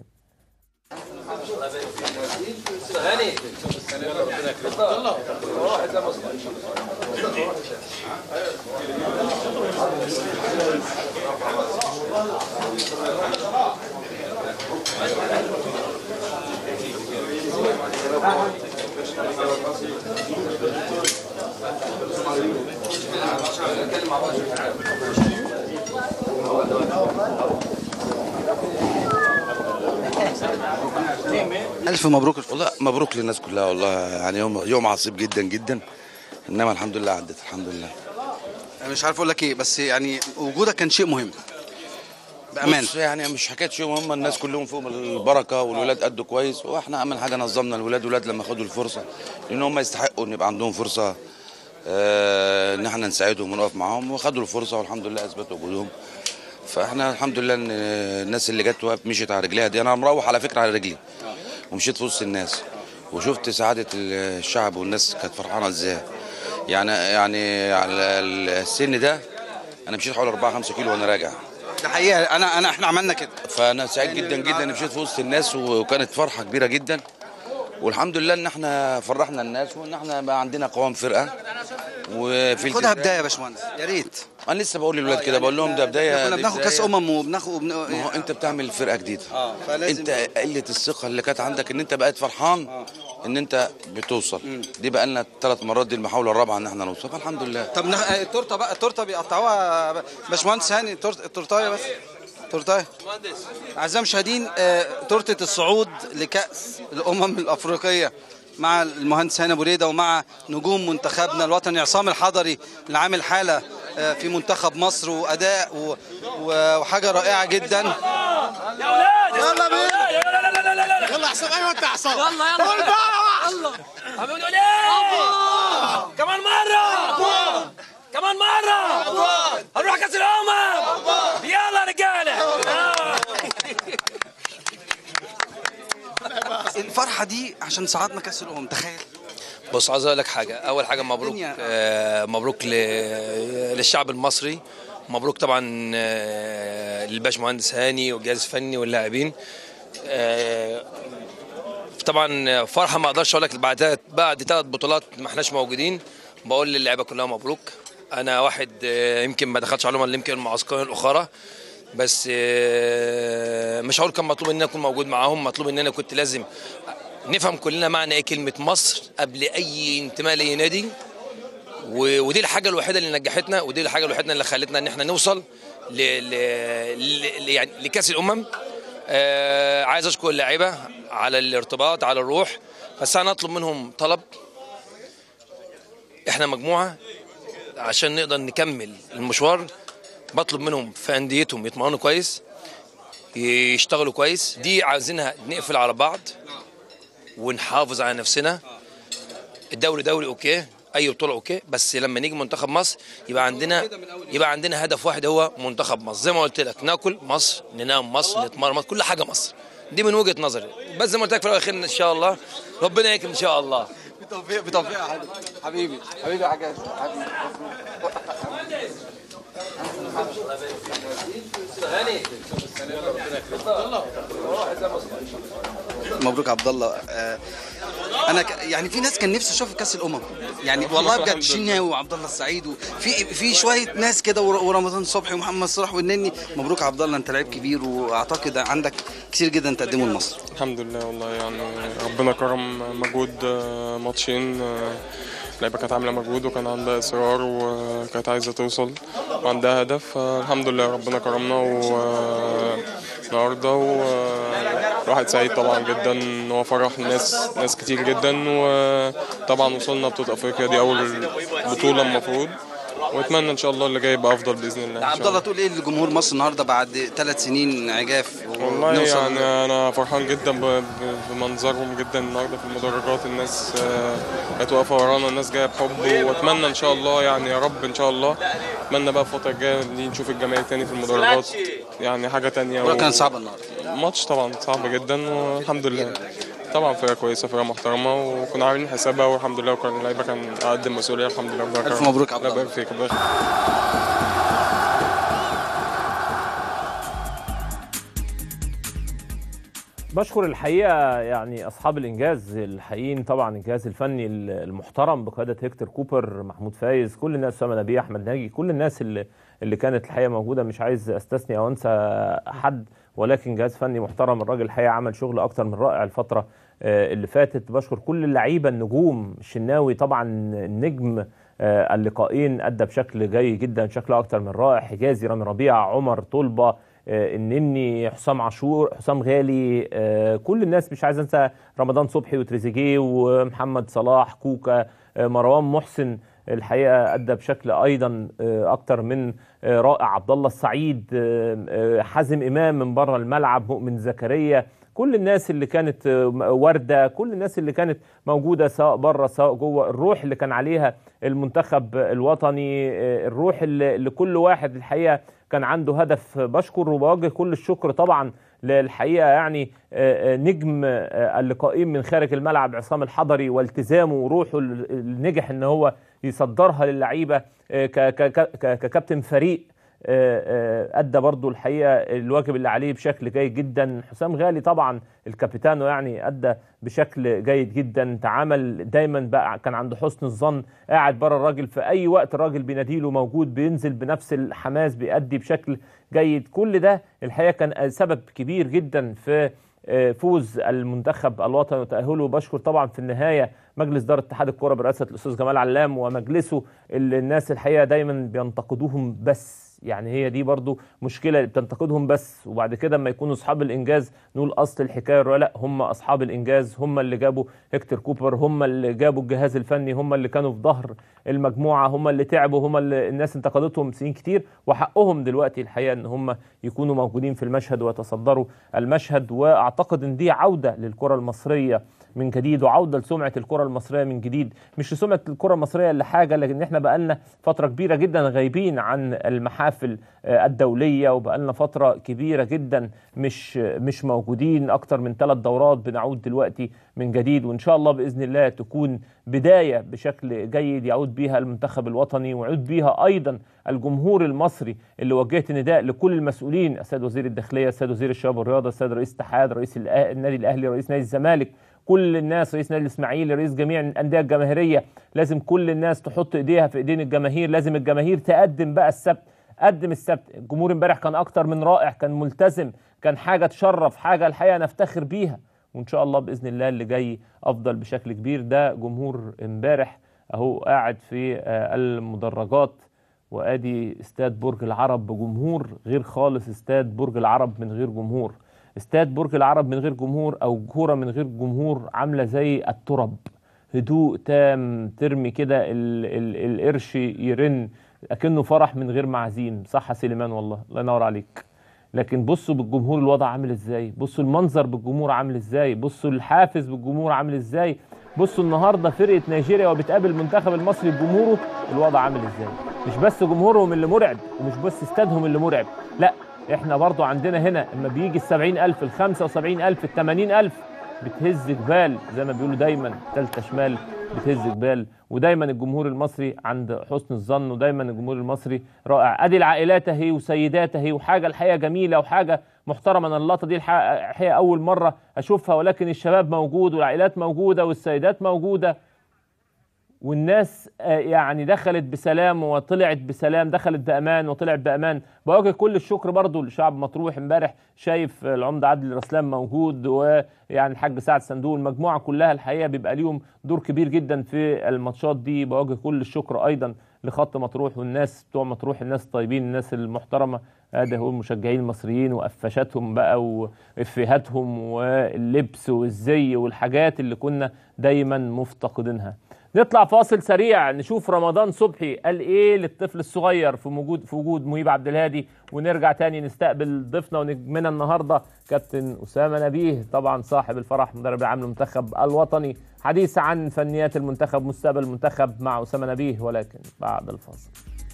الف مبروك والله مبروك للناس كلها والله يعني يوم يوم عصيب جدا جدا انما الحمد لله عدت الحمد لله أنا مش عارف اقول لك ايه بس يعني وجودك كان شيء مهم بامان بص يعني مش حكايه شيء هم الناس كلهم فوق البركه والولاد قدوا كويس واحنا اهم حاجه نظمنا الولاد والولاد لما خدوا الفرصه لان هم يستحقوا ان يبقى عندهم فرصه آه ان احنا نساعدهم ونقف معاهم وخدوا الفرصه والحمد لله اثبتوا وجودهم فاحنا الحمد لله ان الناس اللي جت وقفت مشيت على رجليها دي انا مروح على فكره على رجلي ومشيت في وسط الناس وشفت سعاده الشعب والناس كانت فرحانه ازاي يعني يعني على السن ده انا مشيت حوالي 4 5 كيلو وانا راجع ده حقيقه انا انا احنا عملنا كده فانا سعيد جدا جدا اني مشيت في وسط الناس وكانت فرحه كبيره جدا والحمد لله ان احنا فرحنا الناس وان احنا بقى عندنا قوام فرقه وفي خدها التزام. بدايه يا باشمهندس يا ريت انا لسه بقول للولاد كده بقول لهم ده بدايه كنا دي بناخد كاس بداية. امم وبناخد وبن... ما هو انت بتعمل فرقه جديده اه فلازم انت قله الثقه اللي كانت عندك ان انت بقيت فرحان ان انت بتوصل دي بقى لنا ثلاث مرات دي المحاوله الرابعه ان احنا نوصل فالحمد لله طب نخ... آه، التورته بقى التورته بيقطعوها باشمهندس هاني التورت- التورتايه بس تورتايه اعزائي المشاهدين آه، تورته الصعود لكاس الامم الافريقيه مع المهندس هاني ابو ريده ومع نجوم منتخبنا الوطني عصام الحضري اللي عامل حاله آه، في منتخب مصر واداء و... و... وحاجه رائعه جدا يلا بينا يلا حسام ايوه انت حسام يلا يلا قول بقى يلا حبيبي نقول ايه كمان مرة كمان مرة هنروح كاس الامم يلا يا رجالة آه. الفرحه دي عشان صعدنا كاس الامم تخيل بص عايز اقول لك حاجه اول حاجه مبروك الدنيا- آه مبروك ل- للشعب المصري مبروك طبعا آه للباشمهندس هاني والجهاز الفني واللاعبين آه طبعا فرحه ما اقدرش اقول لك بعد تلات- بعد ثلاث بطولات ما احناش موجودين بقول للعيبه كلها مبروك انا واحد آه، يمكن ما دخلش علوم اللي يمكن المعسكرين الاخرى بس آه، مش هقول كان مطلوب ان انا اكون موجود معاهم مطلوب ان انا كنت لازم نفهم كلنا معنى ايه كلمه مصر قبل اي انتماء لاي نادي و- ودي الحاجه الوحيده اللي نجحتنا ودي الحاجه الوحيده اللي خلتنا ان احنا نوصل ل... ل... ل... يعني لكاس الامم آه عايز اشكر اللعيبه على الارتباط على الروح بس انا اطلب منهم طلب احنا مجموعه عشان نقدر نكمل المشوار بطلب منهم في انديتهم يتمرنوا كويس يشتغلوا كويس دي عايزينها نقفل على بعض ونحافظ على نفسنا الدوري دوري اوكي اي بطوله اوكي بس لما نيجي منتخب مصر يبقى عندنا يبقى عندنا هدف واحد هو منتخب مصر زي ما قلت لك ناكل مصر ننام مصر نتمرن مصر كل حاجه مصر دي من وجهه نظري بس زي ما قلت لك في الاخر ان شاء الله ربنا يكرم ان شاء الله بتوفيق بتوفيق يا حبيبي حبيبي حبيبي يا حاج حبيبي مبروك عبد الله آه، انا ك... يعني في ناس كان نفسي اشوف كاس الامم يعني والله بجد شناوي وعبد الله السعيد وفي في شويه ناس كده ور- ورمضان صبحي ومحمد صلاح والنني مبروك عبد الله انت لعيب كبير واعتقد عندك كتير جدا تقدمه لمصر الحمد لله والله يعني ربنا كرم مجهود آه، ماتشين آه، اللعيبه كانت عامله مجهود وكان عندها اصرار وكانت عايزه توصل وعندها هدف الحمد لله ربنا كرمنا والنهارده والواحد سعيد طبعا جدا ان هو فرح الناس ناس كتير جدا وطبعا وصلنا بطوله افريقيا دي اول بطوله المفروض واتمنى ان شاء الله اللي جاي يبقى افضل باذن الله إن شاء عبد الله. الله تقول ايه لجمهور مصر النهارده بعد ثلاث سنين عجاف والله ونوصل- يعني انا فرحان جدا ب- ب- بمنظرهم جدا النهارده في المدرجات الناس آه، كانت واقفه ورانا الناس جايه بحب واتمنى ان شاء الله يعني يا رب ان شاء الله اتمنى بقى الفتره الجايه دي نشوف الجماهير تاني في المدرجات يعني حاجه تانية المباراة كانت صعبه النهارده ماتش طبعا صعب جدا والحمد لله طبعا فرقه كويسه فرقه محترمه وكنا عاملين حسابها والحمد لله وكان اللعيبه كان قد المسؤوليه الحمد لله ربنا ألف كرم. مبروك عبد الله الله. يبارك فيك الله يخليك. بشكر الحقيقه يعني اصحاب الانجاز الحقيقيين طبعا الجهاز الفني المحترم بقياده هيكتور كوبر محمود فايز كل الناس اسامه نبيه احمد ناجي كل الناس اللي اللي كانت الحقيقه موجوده مش عايز استثني او انسى حد ولكن جهاز فني محترم الراجل الحقيقه عمل شغل اكتر من رائع الفتره آه، اللي فاتت بشكر كل اللعيبه النجوم الشناوي طبعا النجم آه، اللقاءين ادى بشكل جيد جدا شكل اكتر من رائع حجازي رامي ربيعه عمر طلبه آه، النني حسام عاشور حسام غالي آه، كل الناس مش عايز انسى رمضان صبحي وتريزيجيه ومحمد صلاح كوكا آه، مروان محسن الحقيقه ادى بشكل ايضا آه، اكتر من آه، رائع عبد الله السعيد آه، آه، حازم امام من بره الملعب مؤمن زكريا كل الناس اللي كانت آه، ورده كل الناس اللي كانت موجوده سواء بره سواء جوه الروح اللي كان عليها المنتخب الوطني آه، الروح اللي اللي كل واحد الحقيقه كان عنده هدف بشكر وبوجه كل الشكر طبعا للحقيقه يعني آه، آه، نجم آه، اللقائين من خارج الملعب عصام الحضري والتزامه وروحه اللي نجح ان هو يصدرها للعيبه آه، ك- ك- ك- ككابتن فريق آه، آه، ادى برضو الحقيقه الواجب اللي عليه بشكل جيد جدا حسام غالي طبعا الكابيتانو يعني ادى بشكل جيد جدا تعامل دايما بقى كان عنده حسن الظن قاعد بره الراجل في اي وقت الراجل بيناديله موجود بينزل بنفس الحماس بيأدي بشكل جيد كل ده الحقيقه كان سبب كبير جدا في آه، فوز المنتخب الوطني وتأهله بشكر طبعا في النهاية مجلس إدارة اتحاد الكرة برئاسة الأستاذ جمال علام ومجلسه اللي الناس الحقيقة دايما بينتقدوهم بس يعني هي دي برضو مشكلة بتنتقدهم بس وبعد كده لما يكونوا أصحاب الإنجاز نقول أصل الحكاية الرؤية لا هم أصحاب الإنجاز هم اللي جابوا هيكتور كوبر هم اللي جابوا الجهاز الفني هم اللي كانوا في ظهر المجموعة هم اللي تعبوا هم اللي الناس انتقدتهم سنين كتير وحقهم دلوقتي الحقيقة ان هم يكونوا موجودين في المشهد ويتصدروا المشهد واعتقد ان دي عودة للكرة المصرية من جديد وعودة لسمعة الكرة المصرية من جديد مش لسمعة الكرة المصرية لحاجة لكن احنا بقالنا فترة كبيرة جدا غايبين عن المحافل آه، الدولية وبقالنا فترة كبيرة جدا مش مش موجودين أكتر من ثلاث دورات بنعود دلوقتي من جديد وإن شاء الله بإذن الله تكون بداية بشكل جيد يعود بيها المنتخب الوطني ويعود بيها أيضا الجمهور المصري اللي وجهت نداء لكل المسؤولين السيد وزير الداخلية السيد وزير الشباب والرياضة السيد رئيس الاتحاد رئيس الأه- النادي الأهلي رئيس نادي الزمالك كل الناس رئيس نادي الاسماعيلي رئيس جميع الانديه الجماهيريه لازم كل الناس تحط ايديها في ايدين الجماهير لازم الجماهير تقدم بقى السبت قدم السبت الجمهور امبارح كان اكتر من رائع كان ملتزم كان حاجه تشرف حاجه الحقيقه نفتخر بيها وان شاء الله باذن الله اللي جاي افضل بشكل كبير ده جمهور امبارح اهو قاعد في آه، المدرجات وادي استاد برج العرب بجمهور غير خالص استاد برج العرب من غير جمهور استاد برج العرب من غير جمهور او كوره من غير جمهور عامله زي التراب هدوء تام ترمي كده ال- ال- القرش يرن اكنه فرح من غير معازيم صح يا سليمان والله الله ينور عليك لكن بصوا بالجمهور الوضع عامل ازاي بصوا المنظر بالجمهور عامل ازاي بصوا الحافز بالجمهور عامل ازاي بصوا النهارده فرقه نيجيريا وبتقابل المنتخب المصري بجمهوره الوضع عامل ازاي مش بس جمهورهم اللي مرعب ومش بس استادهم اللي مرعب لا احنا برضو عندنا هنا لما بيجي ال 70000 ال 75000 ال 80000 بتهز جبال زي ما بيقولوا دايما تالتة شمال بتهز جبال ودايما الجمهور المصري عند حسن الظن ودايما الجمهور المصري رائع ادي العائلات اهي وسيدات اهي وحاجه الحقيقه جميله وحاجه محترمه انا اللقطه دي الحقيقه الحقيقة اول مره اشوفها ولكن الشباب موجود والعائلات موجوده والسيدات موجوده والناس آه، يعني دخلت بسلام وطلعت بسلام دخلت بامان وطلعت بامان بوجه كل الشكر برضو لشعب مطروح امبارح شايف العمده عادل رسلان موجود ويعني الحاج سعد صندوق المجموعه كلها الحقيقه بيبقى ليهم دور كبير جدا في الماتشات دي بوجه كل الشكر ايضا لخط مطروح والناس بتوع مطروح الناس الطيبين الناس المحترمه ادي هو المشجعين المصريين وقفشاتهم بقى وافيهاتهم واللبس والزي والحاجات اللي كنا دايما مفتقدينها نطلع فاصل سريع نشوف رمضان صبحي قال ايه للطفل الصغير في وجود في وجود مهيب عبد الهادي ونرجع تاني نستقبل ضيفنا ونجمنا النهارده كابتن اسامه نبيه طبعا صاحب الفرح مدرب العام للمنتخب الوطني حديث عن فنيات المنتخب مستقبل المنتخب مع اسامه نبيه ولكن بعد الفاصل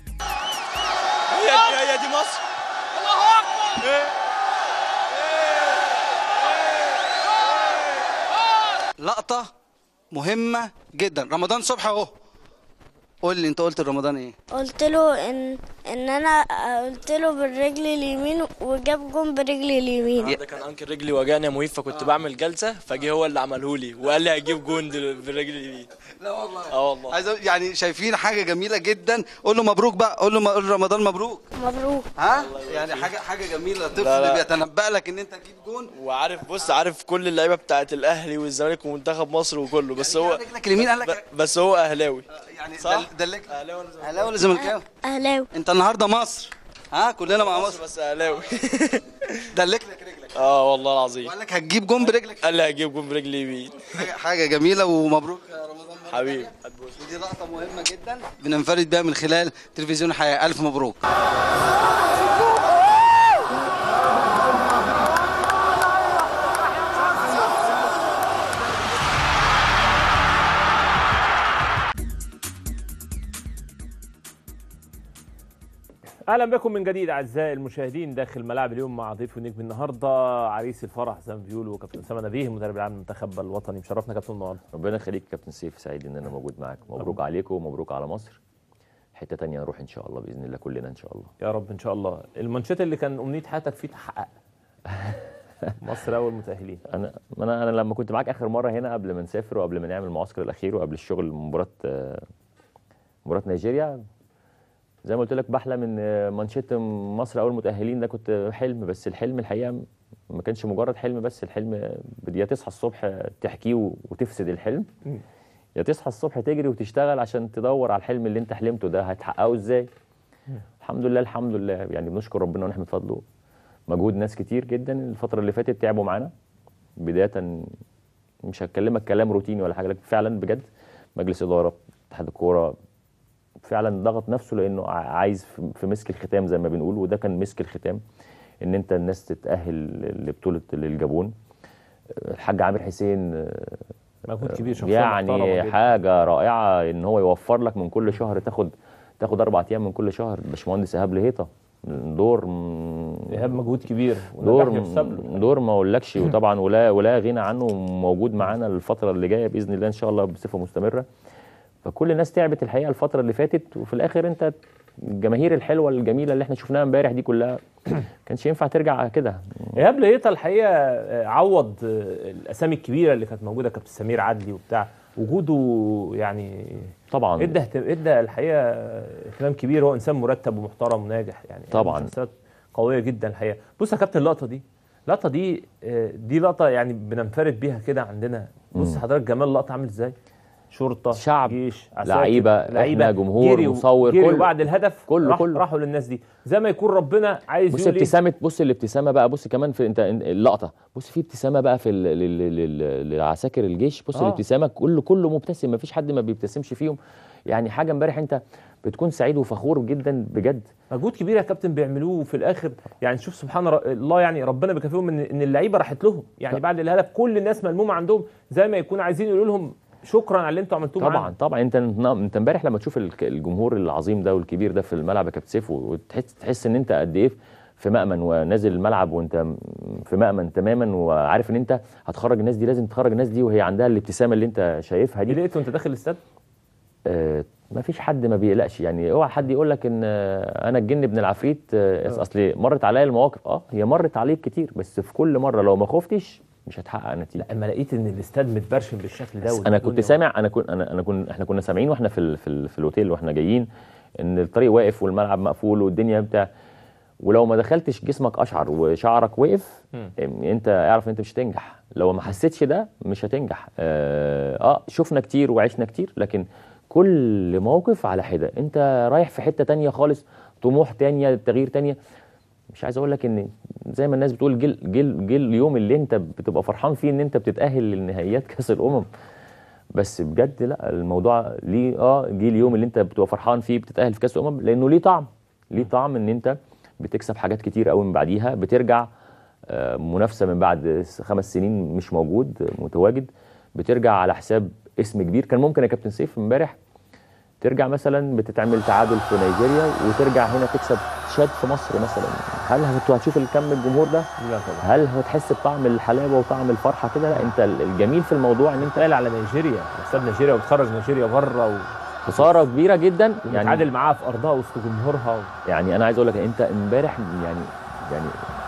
هي دي هي دي مصر الله اكبر لقطه مهمه جدا رمضان صبحي اهو قول لي انت قلت لرمضان ايه قلت له ان ان انا قلت له بالرجل اليمين وجاب جون برجل اليمين ده كان انكل رجلي وجعني يا مهيب فكنت بعمل جلسه فجه هو اللي عمله لي وقال لي هجيب جون دل- بالرجل اليمين لا والله اه والله عايز أقول- يعني شايفين حاجه جميله جدا قول له مبروك بقى قول له م- قول رمضان مبروك مبروك ها يعني حاجه حاجه جميله طفل لا، لا. بيتنبأ لك ان انت تجيب جون وعارف بص عارف كل اللعيبه بتاعت الاهلي والزمالك ومنتخب مصر وكله بس هو رجلك اليمين قال لك ب- بس هو اهلاوي يعني صح؟ دلك اهلاوي ولا زملكاوي اهلاوي انت النهارده مصر ها كلنا مع مصر بس اهلاوي دلك لك رجلك اه والله العظيم وقال لك هتجيب جون برجلك قال لي هجيب جون برجل اليمين حاجه حاجه جميله ومبروك يا رمضان حبيبي ودي لقطه مهمه جدا بننفرد بيها من خلال تلفزيون الحياه الف مبروك اهلا بكم من جديد اعزائي المشاهدين داخل ملاعب اليوم مع ضيف ونجم النهارده عريس الفرح زي ما بيقولوا كابتن اسامه نبيه المدرب العام للمنتخب الوطني مشرفنا كابتن النهارده ربنا يخليك كابتن سيف سعيد ان انا موجود معاك مبروك عليكم ومبروك على مصر حته تانية نروح ان شاء الله باذن الله كلنا ان شاء الله يا رب ان شاء الله المانشيت اللي كان امنيه حياتك فيه تحقق مصر اول متاهلين انا انا انا لما كنت معاك اخر مره هنا قبل ما نسافر وقبل ما نعمل المعسكر الاخير وقبل الشغل مباراه آه، مباراه نيجيريا زي ما قلت لك بحلم ان آه، مانشيت مصر اول متاهلين ده كنت حلم بس الحلم الحقيقه ما كانش مجرد حلم بس الحلم يا تصحى الصبح تحكيه وتفسد الحلم يا تصحى الصبح تجري وتشتغل عشان تدور على الحلم اللي انت حلمته ده هتحققه ازاي الحمد لله الحمد لله يعني بنشكر ربنا ونحمد فضله مجهود ناس كتير جدا الفتره اللي فاتت تعبوا معانا بدايه مش هتكلمك كلام روتيني ولا حاجه لكن فعلا بجد مجلس اداره اتحاد الكوره فعلا ضغط نفسه لانه ع- عايز في- في مسك الختام زي ما بنقول وده كان مسك الختام ان انت الناس تتاهل لبطوله للجابون الحاج عامر حسين آه، مجهود كبير شخصيه محترمة يعني جداً. حاجه رائعه ان هو يوفر لك من كل شهر تاخد تاخد اربع ايام من كل شهر باشمهندس ايهاب لهيطه دور م- ايهاب مجهود كبير دور ونجاح يحسب له. دور ما اقولكش وطبعا ولا ولا غنى عنه موجود معانا الفتره اللي جايه باذن الله ان شاء الله بصفه مستمره فكل الناس تعبت الحقيقه الفتره اللي فاتت وفي الاخر انت الجماهير الحلوه الجميله اللي احنا شفناها امبارح دي كلها كانش ينفع ترجع كده ايهاب لقيتها الحقيقه آه، عوض آه، الاسامي الكبيره اللي كانت موجوده كابتن سمير عدلي وبتاع وجوده يعني طبعا ادى اهت- ادى الحقيقه اهتمام كبير هو انسان مرتب ومحترم وناجح يعني طبعاً. شخصيات قويه جدا الحقيقه بص يا كابتن اللقطه دي اللقطه دي آه، دي لقطه يعني بننفرد بيها كده عندنا بص مم. حضرتك جمال اللقطه عامل ازاي شرطه شعب، جيش عساكر، لعيبة، إحنا جمهور، جري و- مصور، جري كله. وبعد الهدف كله- راح كله. راحوا للناس دي زي ما يكون ربنا عايز بص يقول إيه؟ ابتسامه بص الابتسامه بقى بص كمان في انت اللقطه بص في ابتسامه بقى في ال- لل- لل- لعساكر الجيش بص آه. الابتسامه كله كله مبتسم ما فيش حد ما بيبتسمش فيهم يعني حاجه امبارح انت بتكون سعيد وفخور جدا بجد مجهود كبير يا كابتن بيعملوه وفي الاخر يعني شوف سبحان ر- الله يعني ربنا بيكافئهم ان ان اللعيبه راحت لهم يعني بعد الهدف كل الناس ملمومه عندهم زي ما يكون عايزين يقولوا لهم شكرا على اللي انتوا عملتوه طبعا معانا. طبعا انت انت امبارح لما تشوف الك- الجمهور العظيم ده والكبير ده في الملعب يا كابتن سيف وتحس تحس ان انت قد ايه في مأمن ونازل الملعب وانت م- في مأمن تماما وعارف ان انت هتخرج الناس دي لازم تخرج الناس دي وهي عندها الابتسامه اللي انت شايفها دي لقيته وانت داخل الاستاد آه ما فيش حد ما بيقلقش يعني اوعى حد يقول لك ان آه، انا الجن ابن العفريت آه آه. اصل مرت عليا المواقف اه هي مرت عليك كتير بس في كل مره لو ما خفتش مش هتحقق نتيجه لا اما لقيت ان الاستاد متبرشم بالشكل ده بس انا كنت والدنيا- سامع انا كنت انا انا كنت احنا كنا سامعين واحنا في ال في, ال في الاوتيل واحنا جايين ان الطريق واقف والملعب مقفول والدنيا بتاع ولو ما دخلتش جسمك اشعر وشعرك وقف مم. ام- انت اعرف انت مش هتنجح لو ما حسيتش ده مش هتنجح اه, اه شفنا كتير وعشنا كتير لكن كل موقف على حده انت رايح في حته تانية خالص طموح تانية تغيير تانية مش عايز اقول لك ان زي ما الناس بتقول جيل جيل جيل اليوم اللي انت بتبقى فرحان فيه ان انت بتتاهل للنهائيات كاس الامم بس بجد لا الموضوع ليه اه جه اليوم اللي انت بتبقى فرحان فيه بتتاهل في كاس الامم لانه ليه طعم ليه طعم ان انت بتكسب حاجات كتير قوي من بعديها بترجع آه، منافسه من بعد س- خمس سنين مش موجود آه، متواجد بترجع على حساب اسم كبير كان ممكن يا كابتن سيف امبارح ترجع مثلا بتتعمل تعادل في نيجيريا وترجع هنا تكسب تشاد في مصر مثلا هل انتوا هتشوف الكم الجمهور ده؟ لا طبعا هل هتحس بطعم الحلاوه وطعم الفرحه كده؟ لا انت الجميل في الموضوع ان انت قال على نيجيريا استاد نيجيريا وبتخرج نيجيريا بره خساره كبيره جدا وتعادل معاها في ارضها وسط جمهورها و... يعني انا عايز اقول لك انت امبارح يعني يعني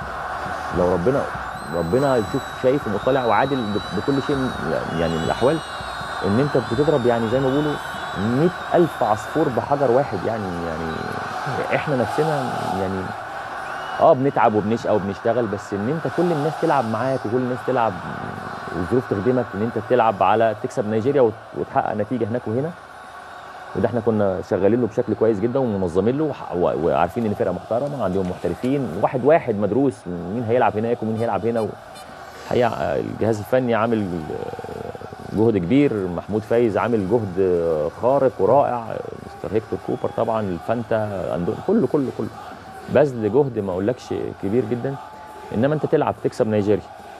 لو ربنا ربنا يشوف شايف ومطلع وعادل ب- بكل شيء من- يعني من الاحوال ان انت بتضرب يعني زي ما بيقولوا 100 ألف عصفور بحجر واحد يعني يعني احنا نفسنا يعني اه بنتعب وبنشقى وبنشتغل بس ان انت كل الناس تلعب معاك وكل الناس تلعب والظروف تخدمك ان انت تلعب على تكسب نيجيريا وت- وتحقق نتيجه هناك وهنا وده احنا كنا شغالين له بشكل كويس جدا ومنظمين له وح- و- وعارفين ان فرقه محترمه عندهم محترفين واحد واحد مدروس مين هيلعب هناك ومين هيلعب هنا الحقيقه آه، الجهاز الفني عامل آه، جهد كبير محمود فايز عامل جهد آه، خارق ورائع آه، مستر هيكتور كوبر طبعا الفانتا عندهم كله كله كله بذل جهد ما اقولكش كبير جدا انما انت تلعب تكسب نيجيريا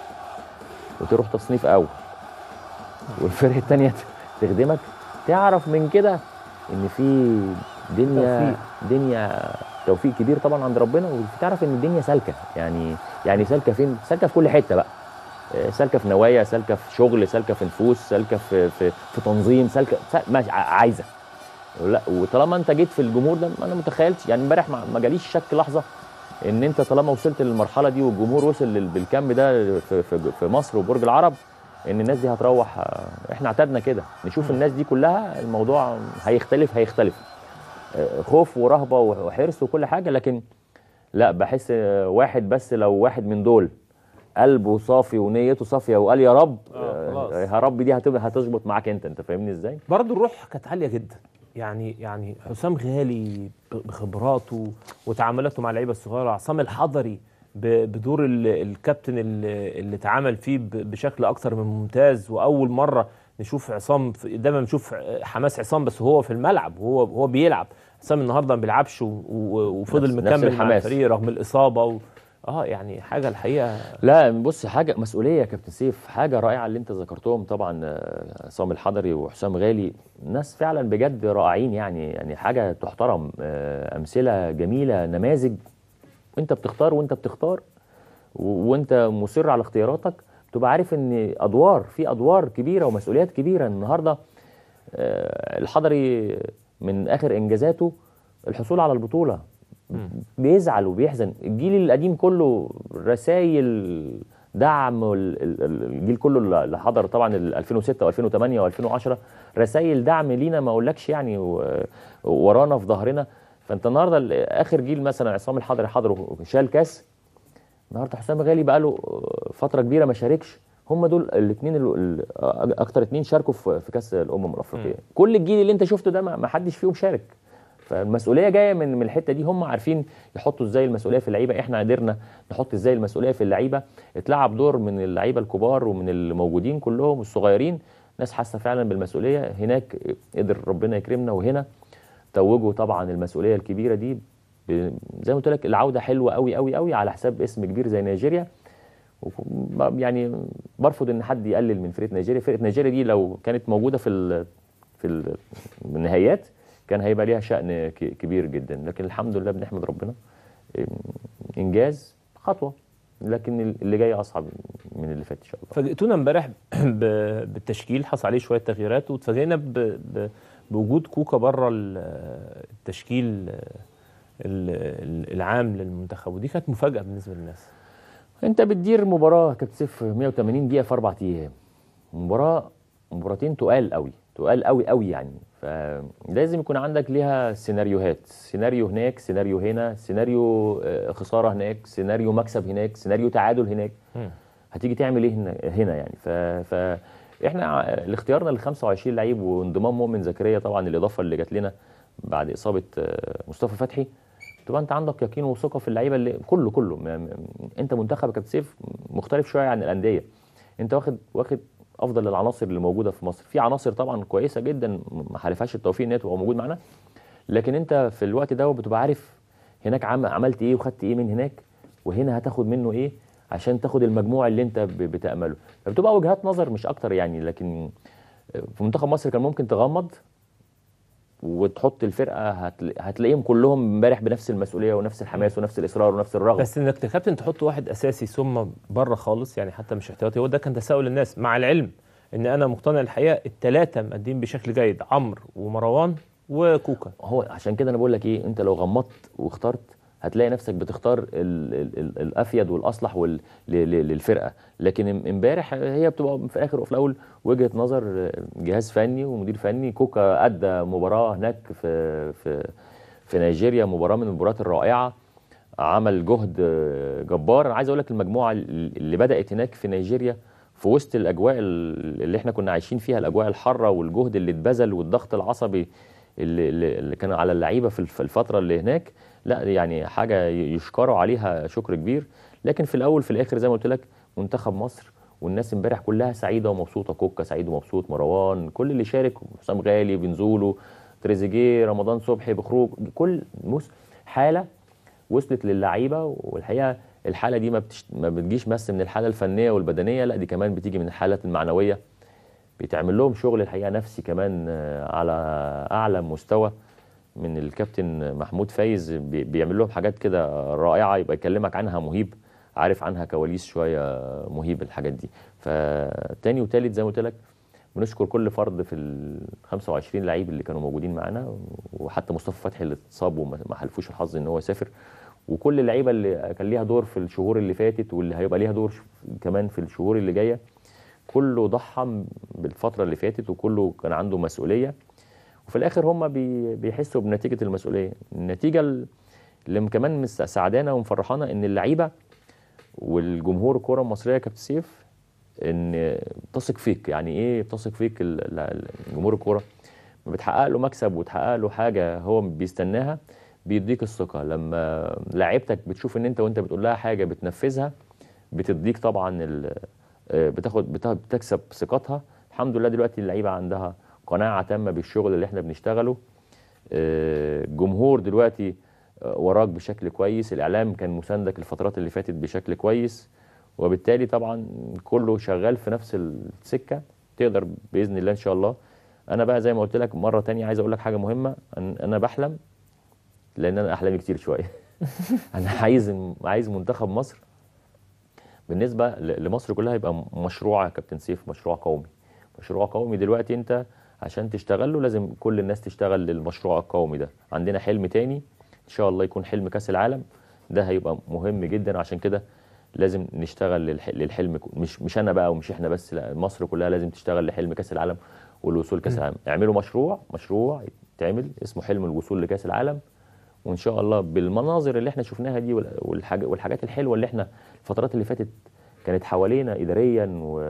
وتروح تصنيف اول والفرقه الثانيه تخدمك تعرف من كده ان في دنيا دنيا توفيق كبير طبعا عند ربنا وتعرف ان الدنيا سالكه يعني يعني سالكه فين سالكه في كل حته بقى آه، سالكه في نوايا سالكه في شغل سالكه في نفوس سالكه في في, في تنظيم سالكه سال- ماشي ع- عايزه لا وطالما انت جيت في الجمهور ده انا متخيلتش يعني امبارح ما ما جاليش شك لحظه ان انت طالما وصلت للمرحله دي والجمهور وصل لل- بالكم ده في, في, في مصر وبرج العرب ان الناس دي هتروح آه، احنا اعتدنا كده نشوف الناس دي كلها الموضوع هيختلف هيختلف آه، خوف ورهبه وحرص وكل حاجه لكن لا بحس آه، واحد بس لو واحد من دول قلبه صافي ونيته صافيه وقال يا رب آه، خلاص. آه، يا رب دي هتبقى هتظبط معاك انت انت فاهمني ازاي؟ برضه الروح كانت عاليه جدا يعني يعني حسام غالي ب- بخبراته وتعاملاته مع اللعيبه الصغيره عصام الحضري ب- بدور ال- الكابتن اللي اللي اتعامل فيه ب- بشكل اكثر من ممتاز واول مره نشوف عصام في- دايما بنشوف حماس عصام بس هو في الملعب وهو هو بيلعب عصام النهارده ما بيلعبش و- و- وفضل نفس- نفس مكمل مع الحماس. الفريق رغم الاصابه و... اه يعني حاجه الحقيقه لا بص حاجه مسؤوليه يا كابتن سيف حاجه رائعه اللي انت ذكرتهم طبعا آه، عصام الحضري وحسام غالي ناس فعلا بجد رائعين يعني يعني حاجه تحترم آه، امثله جميله نماذج وانت بتختار وانت بتختار و- وانت مصر على اختياراتك تبقى عارف ان ادوار في ادوار كبيره ومسؤوليات كبيره النهارده آه، الحضري من اخر انجازاته الحصول على البطوله بيزعل وبيحزن الجيل القديم كله رسائل دعم وال- ال- ال- الجيل كله اللي حضر طبعا ال 2006 و2008 و2010 رسائل دعم لينا ما اقولكش يعني و- ورانا في ظهرنا فانت النهارده ال- اخر جيل مثلا عصام الحضري حضر وشال كاس النهارده حسام غالي بقى له فتره كبيره ما شاركش هم دول الاثنين اكتر اثنين شاركوا في في كاس الامم الافريقيه كل الجيل اللي انت شفته ده ما ما حدش فيهم شارك فالمسؤوليه جايه من من الحته دي هم عارفين يحطوا ازاي المسؤوليه في اللعيبه احنا قدرنا نحط ازاي المسؤوليه في اللعيبه اتلعب دور من اللعيبه الكبار ومن الموجودين كلهم الصغيرين ناس حاسه فعلا بالمسؤوليه هناك قدر ربنا يكرمنا وهنا توجوا طبعا المسؤوليه الكبيره دي ب- زي ما قلت لك العوده حلوه قوي قوي قوي على حساب اسم كبير زي نيجيريا وب- يعني برفض ان حد يقلل من فرقه نيجيريا فرقه نيجيريا دي لو كانت موجوده في ال في ال- النهائيات كان هيبقى ليها شأن ك- كبير جدا لكن الحمد لله بنحمد ربنا إم، انجاز خطوه لكن اللي جاي اصعب من اللي فات ان شاء الله فاجئتونا امبارح ب- بالتشكيل حصل عليه شويه تغييرات واتفاجئنا ب- ب- بوجود كوكا بره ال- التشكيل ال- العام للمنتخب ودي كانت مفاجاه بالنسبه للناس انت بتدير مباراه كابتن سيف 180 دقيقه في اربع ايام مباراه مباراتين تقال قوي تقال قوي قوي يعني فلازم يكون عندك ليها سيناريوهات سيناريو هناك سيناريو هنا سيناريو آه، خساره هناك سيناريو مكسب هناك سيناريو تعادل هناك هتيجي تعمل ايه هنا, هنا يعني ف, ف احنا ع- الاختيارنا ل 25 لعيب وانضمام مؤمن زكريا طبعا الاضافه اللي جات لنا بعد اصابه آه، مصطفى فتحي تبقى انت عندك يقين وثقه في اللعيبه اللي كله كله م- م- انت منتخب يا كابتن سيف مختلف شويه عن الانديه انت واخد واخد افضل العناصر اللي موجوده في مصر في عناصر طبعا كويسه جدا ما حالفهاش التوفيق ان هي تبقى موجود معانا لكن انت في الوقت ده بتبقى عارف هناك عم عملت ايه وخدت ايه من هناك وهنا هتاخد منه ايه عشان تاخد المجموع اللي انت ب- بتامله فبتبقى وجهات نظر مش اكتر يعني لكن في منتخب مصر كان ممكن تغمض وتحط الفرقه هتل- هتلاقيهم كلهم امبارح بنفس المسؤوليه ونفس الحماس ونفس الاصرار ونفس الرغبه بس انك كابتن تحط واحد اساسي ثم بره خالص يعني حتى مش احتياطي هو ده كان تساؤل الناس مع العلم ان انا مقتنع الحقيقه الثلاثه مقدمين بشكل جيد عمرو ومروان وكوكا هو عشان كده انا بقول لك ايه انت لو غمضت واخترت هتلاقي نفسك بتختار ال ال ال الافيد والاصلح وال ل- ل- للفرقه لكن ام- امبارح هي بتبقى في الاخر وفي الاول وجهه نظر جهاز فني ومدير فني كوكا ادى مباراه هناك في في في نيجيريا مباراه من المباريات الرائعه عمل جهد جبار انا عايز اقول لك المجموعه اللي بدات هناك في نيجيريا في وسط الاجواء اللي احنا كنا عايشين فيها الاجواء الحاره والجهد اللي اتبذل والضغط العصبي اللي, اللي اللي كان على اللعيبه في الف- الفتره اللي هناك لا يعني حاجه يشكروا عليها شكر كبير لكن في الاول في الاخر زي ما قلت لك منتخب مصر والناس امبارح كلها سعيده ومبسوطه كوكا سعيد ومبسوط مروان كل اللي شارك حسام غالي بنزولو تريزيجيه رمضان صبحي بخروج كل مس حاله وصلت للعيبه والحقيقه الحاله دي ما, بتش... ما بتجيش بس من الحاله الفنيه والبدنيه لا دي كمان بتيجي من الحالات المعنويه بيتعمل لهم شغل الحقيقه نفسي كمان آه، على اعلى مستوى من الكابتن محمود فايز بي- بيعمل لهم حاجات كده رائعه يبقى يكلمك عنها مهيب عارف عنها كواليس شويه مهيب الحاجات دي فتاني وتالت زي ما قلت لك بنشكر كل فرد في ال 25 لعيب اللي كانوا موجودين معانا وحتى مصطفى فتحي اللي اتصاب وما ما حلفوش الحظ ان هو يسافر وكل اللعيبه اللي كان ليها دور في الشهور اللي فاتت واللي هيبقى ليها دور كمان في الشهور اللي جايه كله ضحى بالفتره اللي فاتت وكله كان عنده مسؤوليه وفي الاخر هم بي بيحسوا بنتيجه المسؤوليه النتيجه اللي كمان مساعدانا ومفرحانا ان اللعيبه والجمهور الكره المصريه يا كابتن سيف ان بتثق فيك يعني ايه بتثق فيك ال- ال- جمهور الكوره لما بتحقق له مكسب وتحقق له حاجه هو بيستناها بيديك الثقه لما لعيبتك بتشوف ان انت وانت بتقول لها حاجه بتنفذها بتديك طبعا ال- آه، بتاخد بتا- بتكسب ثقتها الحمد لله دلوقتي اللعيبه عندها قناعه تامه بالشغل اللي احنا بنشتغله آه، الجمهور دلوقتي آه، وراك بشكل كويس الاعلام كان مساندك الفترات اللي فاتت بشكل كويس وبالتالي طبعا كله شغال في نفس السكه تقدر باذن الله ان شاء الله انا بقى زي ما قلت لك مره تانية عايز اقول لك حاجه مهمه أن- انا بحلم لان انا احلامي كتير شويه انا عايز عايز منتخب مصر بالنسبه ل- لمصر كلها يبقى مشروع يا كابتن سيف مشروع قومي مشروع قومي دلوقتي انت عشان تشتغل له لازم كل الناس تشتغل للمشروع القومي ده عندنا حلم تاني ان شاء الله يكون حلم كاس العالم ده هيبقى مهم جدا عشان كده لازم نشتغل للح- للحلم كو- مش مش انا بقى ومش احنا بس لا مصر كلها لازم تشتغل لحلم كاس العالم والوصول كاس العالم اعملوا مشروع مشروع يتعمل اسمه حلم الوصول لكاس العالم وان شاء الله بالمناظر اللي احنا شفناها دي وال- والحاج- والحاجات الحلوه اللي احنا الفترات اللي فاتت كانت حوالينا اداريا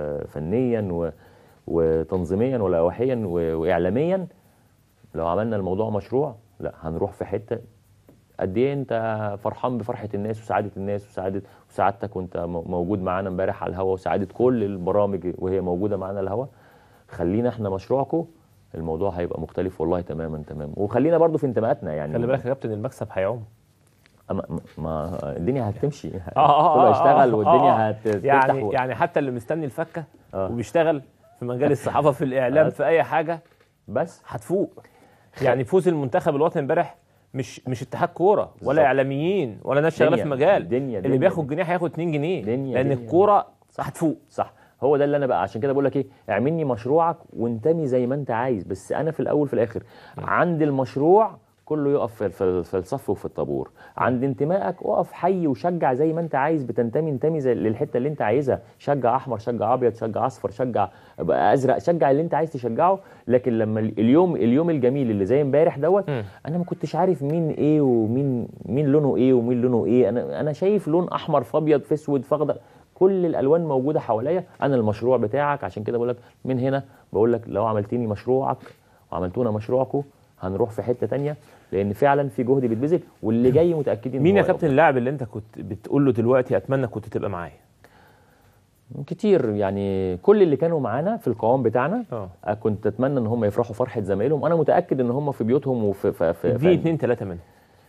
وفنيا و- وتنظيميا ولوحيا و- واعلاميا لو عملنا الموضوع مشروع لا هنروح في حته قد ايه انت فرحان بفرحه الناس وسعاده الناس وسعاده وسعادتك وانت م- موجود معانا امبارح على الهوا وسعاده كل البرامج وهي موجوده معانا على الهوا خلينا احنا مشروعكم الموضوع هيبقى مختلف والله تماما تمام وخلينا برضو في انتماءاتنا يعني خلي بالك يا كابتن المكسب هيعوم ما, ما الدنيا هتمشي اه اه كله آه، هيشتغل آه، والدنيا آه. هتفتح يعني و- يعني حتى اللي مستني الفكه وبيشتغل في مجال الصحافه في الاعلام في اي حاجه بس هتفوق يعني فوز المنتخب الوطني امبارح مش مش اتحاد كوره ولا بالظبط. اعلاميين ولا ناس شغاله في دنيا- مجال دنيا- اللي دنيا- بياخد جنيه هياخد 2 جنيه دنيا- لان دنيا. الكوره هتفوق صح هو ده اللي انا بقى عشان كده بقول لك ايه اعملني مشروعك وانتمي زي ما انت عايز بس انا في الاول في الاخر عند المشروع كله يقف في- في في الصف وفي الطابور عند انتمائك اقف حي وشجع زي ما انت عايز بتنتمي انتمي زي للحته اللي انت عايزها شجع احمر شجع ابيض شجع اصفر شجع بقى ازرق شجع اللي انت عايز تشجعه لكن لما ال- اليوم اليوم الجميل اللي زي امبارح دوت انا ما كنتش عارف مين ايه ومين مين لونه ايه ومين لونه ايه انا انا شايف لون احمر في ابيض في اسود في اخضر كل الالوان موجوده حواليا انا المشروع بتاعك عشان كده بقول لك من هنا بقول لك لو عملتني مشروعك وعملتونا مشروعكم هنروح في حته تانية لان فعلا في جهد بيتبذل واللي جاي متاكدين مين يا هو كابتن اللاعب اللي انت كنت بتقول له دلوقتي اتمنى كنت تبقى معايا كتير يعني كل اللي كانوا معانا في القوام بتاعنا اه كنت اتمنى ان هم يفرحوا فرحه زمايلهم انا متاكد ان هم في بيوتهم وفي في في اديني اتنين تلاته منهم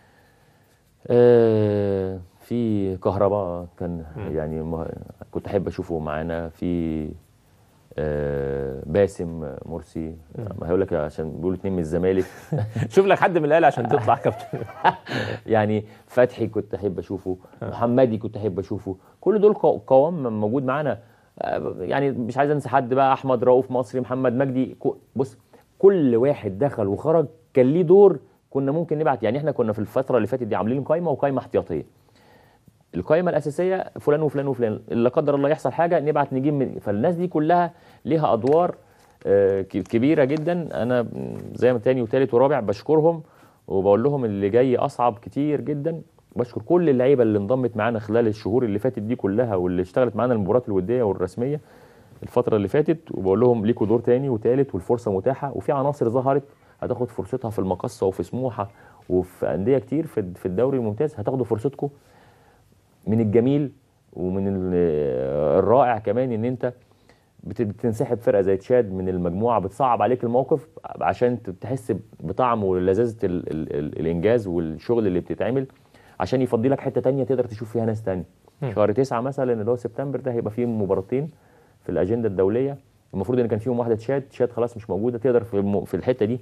آه في كهرباء كان يعني مه- كنت احب اشوفه معانا في آه باسم مرسي ما هقول لك عشان بيقولوا اتنين من الزمالك شوف لك حد من الاهلي عشان تطلع كابتن يعني فتحي كنت احب اشوفه محمدي كنت احب اشوفه كل دول قو- قوام موجود معانا آه، يعني مش عايز انسى حد بقى احمد رؤوف مصري محمد مجدي كو- بص كل واحد دخل وخرج كان ليه دور كنا ممكن نبعت يعني احنا كنا في الفتره اللي فاتت دي عاملين قائمه وقائمه احتياطيه القائمه الاساسيه فلان وفلان وفلان لا قدر الله يحصل حاجه نبعت نجيب من فالناس دي كلها ليها ادوار آه، ك- كبيره جدا انا م- زي ما تاني وتالت ورابع بشكرهم وبقول لهم اللي جاي اصعب كتير جدا بشكر كل اللعيبه اللي انضمت معانا خلال الشهور اللي فاتت دي كلها واللي اشتغلت معانا المباريات الوديه والرسميه الفتره اللي فاتت وبقول لهم ليكوا دور تاني وتالت والفرصه متاحه وفي عناصر ظهرت هتاخد فرصتها في المقصه وفي سموحه وفي انديه كتير في في الدوري الممتاز هتاخدوا فرصتكم من الجميل ومن ال- الرائع كمان ان انت بت- بتنسحب فرقه زي تشاد من المجموعه بتصعب عليك الموقف عشان ت- تحس بطعم ولذاذه ال ال ال الانجاز والشغل اللي بتتعمل عشان يفضي لك حته تانية تقدر تشوف فيها ناس تانية مم. شهر تسعة مثلا اللي هو سبتمبر ده هيبقى فيه مباراتين في الاجنده الدوليه المفروض ان كان فيهم واحده تشاد تشاد خلاص مش موجوده تقدر في الم- في الحته دي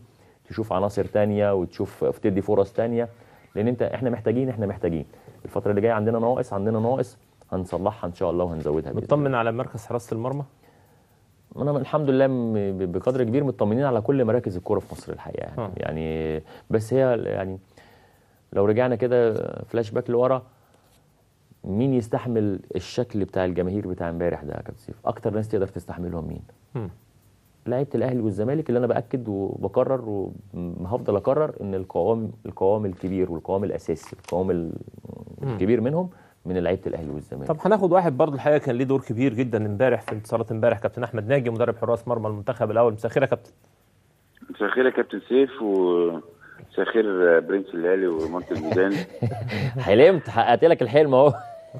تشوف عناصر تانية وتشوف تدي فرص تانية لان انت احنا محتاجين احنا محتاجين الفتره اللي جايه عندنا ناقص عندنا ناقص هنصلحها ان شاء الله وهنزودها بإذن مطمن على مركز حراسه المرمى انا الحمد لله م- ب- بقدر كبير مطمنين على كل مراكز الكوره في مصر الحقيقه يعني, آه. يعني بس هي يعني لو رجعنا كده فلاش باك لورا مين يستحمل الشكل بتاع الجماهير بتاع امبارح ده يا كابتن سيف اكتر ناس تقدر تستحملهم مين مم. لعيبه الاهلي والزمالك اللي انا باكد وبكرر وهفضل اكرر ان القوام القوام الكبير والقوام الاساسي القوام ال- الكبير منهم من لعيبه الاهلي والزمالك طب هناخد واحد برضه الحقيقه كان ليه دور كبير جدا امبارح في انتصارات امبارح كابتن احمد ناجي مدرب حراس مرمى المنتخب الاول مساء الخير يا كابتن مساء الخير يا كابتن سيف ومساء الخير برنس الليالي ومنطق الميدان حلمت حققت لك الحلم اهو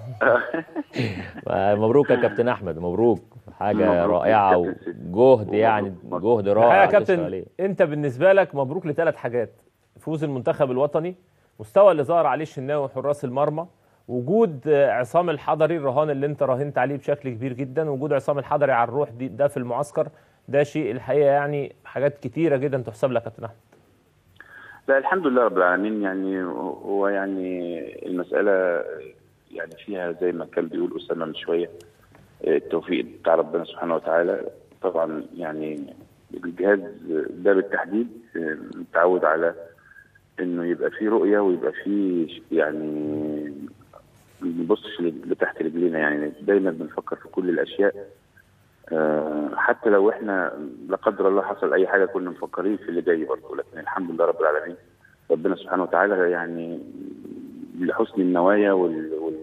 مبروك يا كابتن احمد مبروك حاجه مبروك رائعه يا كابتن سيف. وجهد يعني جهد الحقيقه رائع يا تشكر كابتن عليه. انت بالنسبه لك مبروك لثلاث حاجات فوز المنتخب الوطني مستوى اللي ظهر عليه الشناوي وحراس المرمى وجود آه، عصام الحضري الرهان اللي انت راهنت عليه بشكل كبير جدا وجود عصام الحضري على الروح دي ده في المعسكر ده شيء الحقيقه يعني حاجات كتيره جدا تحسب لك يا كابتن احمد لا الحمد لله رب العالمين يعني هو يعني المسألة يعني فيها زي ما كان بيقول أسامة من شوية التوفيق بتاع ربنا سبحانه وتعالى طبعا يعني الجهاز ده بالتحديد متعود على انه يبقى فيه رؤية ويبقى فيه يعني ما نبصش لتحت رجلينا يعني دايما بنفكر في كل الاشياء آه، حتى لو احنا لا قدر الله حصل اي حاجه كنا مفكرين في اللي جاي برضه لكن الحمد لله رب العالمين ربنا سبحانه وتعالى يعني لحسن النوايا وال, وال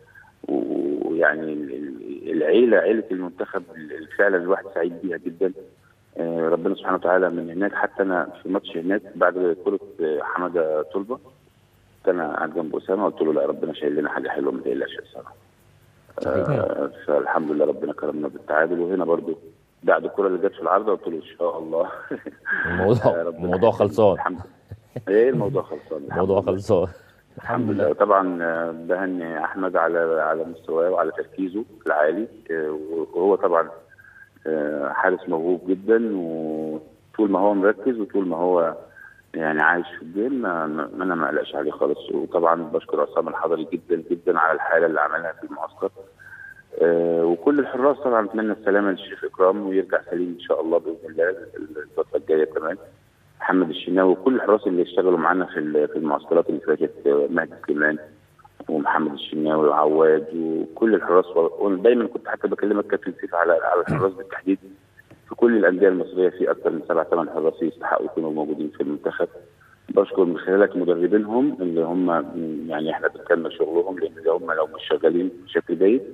ويعني ال- ال- العيله عيله المنتخب اللي فعلا الواحد سعيد بيها جدا آه، ربنا سبحانه وتعالى من هناك حتى انا في ماتش هناك بعد كره آه، حماده طلبه كنت انا قاعد جنب اسامه قلت له لا ربنا شايل لنا حاجه حلوه ما تقلقش يا اسامه آه، فالحمد لله ربنا كرمنا بالتعادل وهنا برضو بعد الكره اللي جت في العارضه قلت له ان شاء الله الموضوع آه، ربنا الموضوع خلصان الحمد لله ايه الموضوع خلصان الموضوع خلصان الحمد لله طبعا آه، بهني احمد على على مستواه وعلى تركيزه العالي آه، وهو طبعا آه، حارس موهوب جدا وطول ما هو مركز وطول ما هو يعني عايش في الجيم ما ما- انا ما اقلقش عليه خالص وطبعا بشكر عصام الحضري جدا جدا على الحاله اللي عملها في المعسكر آه، وكل الحراس طبعا اتمنى السلامه للشريف اكرام ويرجع سليم ان شاء الله باذن الله الفتره الجايه كمان محمد الشناوي وكل الحراس اللي اشتغلوا معانا في ال- في المعسكرات اللي فاتت آه، مهدي سليمان ومحمد الشناوي وعواد وكل الحراس وانا دايما كنت حتى بكلمك كابتن سيف على على الحراس بالتحديد في كل الانديه المصريه في اكثر من سبع ثمان حراس يستحقوا يكونوا موجودين في المنتخب بشكر من خلالك مدربينهم اللي هم يعني احنا بنكمل شغلهم لان لو هم لو مش شغالين بشكل جيد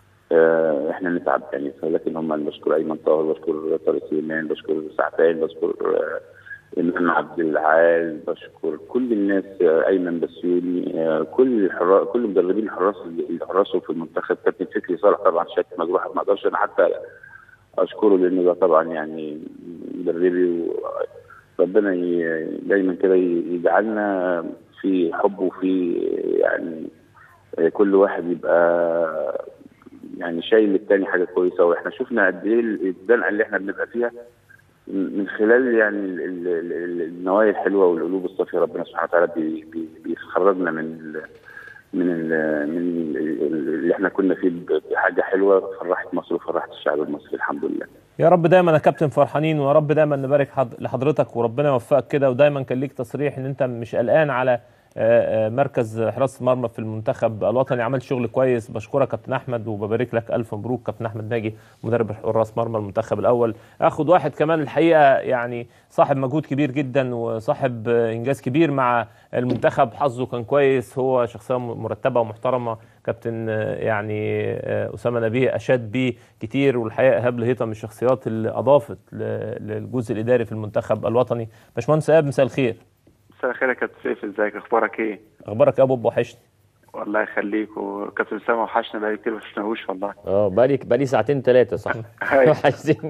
آه، احنا نتعب يعني لكن هم بشكر ايمن طاهر بشكر طارق سليمان بشكر سعفان بشكر آه، امام عبد العال بشكر كل الناس آه، ايمن بسيوني آه، كل الحراس كل مدربين الحراس اللي اللي حرسوا في المنتخب كابتن فكري صالح طبعا شكل مجروح ما اقدرش انا حتى اشكره لانه ده طبعا يعني مدربي وربنا ي- دايما كده ي- يجعلنا في حب وفي يعني آه، كل واحد يبقى يعني شايل للتاني حاجه كويسه واحنا شفنا قد ايه الزنقه اللي احنا بنبقى فيها من خلال يعني ال- ال- ال- النوايا الحلوه والقلوب الصافيه ربنا سبحانه وتعالى بي- بي- بيخرجنا من ال من ال من ال- اللي احنا كنا فيه بحاجه حلوه فرحت مصر وفرحت الشعب المصري الحمد لله. يا رب دايما يا كابتن فرحانين ويا رب دايما نبارك حض- لحضرتك وربنا يوفقك كده ودايما كان ليك تصريح ان انت مش قلقان على آه، آه، مركز حراسه المرمى في المنتخب الوطني عملت شغل كويس بشكرك كابتن احمد وببارك لك الف مبروك كابتن احمد ناجي مدرب حراس مرمى المنتخب الاول اخد واحد كمان الحقيقه يعني صاحب مجهود كبير جدا وصاحب آه، انجاز كبير مع المنتخب حظه كان كويس هو شخصيه مرتبه ومحترمه كابتن آه، يعني آه، اسامه نبيه اشاد بيه كتير والحقيقه ايهاب لهيطه من الشخصيات اللي اضافت ل- للجزء الاداري في المنتخب الوطني باشمهندس ايهاب مساء الخير مساء الخير يا كابتن سيف ازيك اخبارك ايه؟ اخبارك يا ابو أبو وحشني والله يخليك وكابتن اسامه وحشنا بقالي كتير ما شفناهوش والله اه بقالي بقالي ساعتين ثلاثه صح وحشتني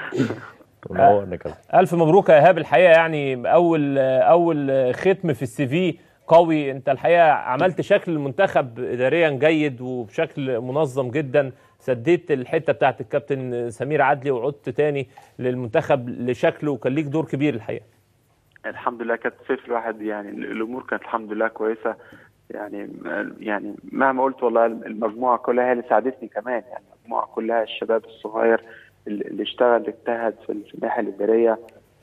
منورنا كابتن الف مبروك يا ايهاب الحقيقه يعني اول اول ختم في السي في قوي انت الحقيقه عملت شكل المنتخب اداريا جيد وبشكل منظم جدا سديت الحته بتاعت الكابتن سمير عدلي وعدت تاني للمنتخب لشكله وكان ليك دور كبير الحقيقه الحمد لله كانت صفر الواحد يعني الامور كانت الحمد لله كويسه يعني يعني مهما قلت والله المجموعه كلها هي اللي ساعدتني كمان يعني المجموعه كلها الشباب الصغير اللي اللي اشتغل اجتهد في في الناحيه الاداريه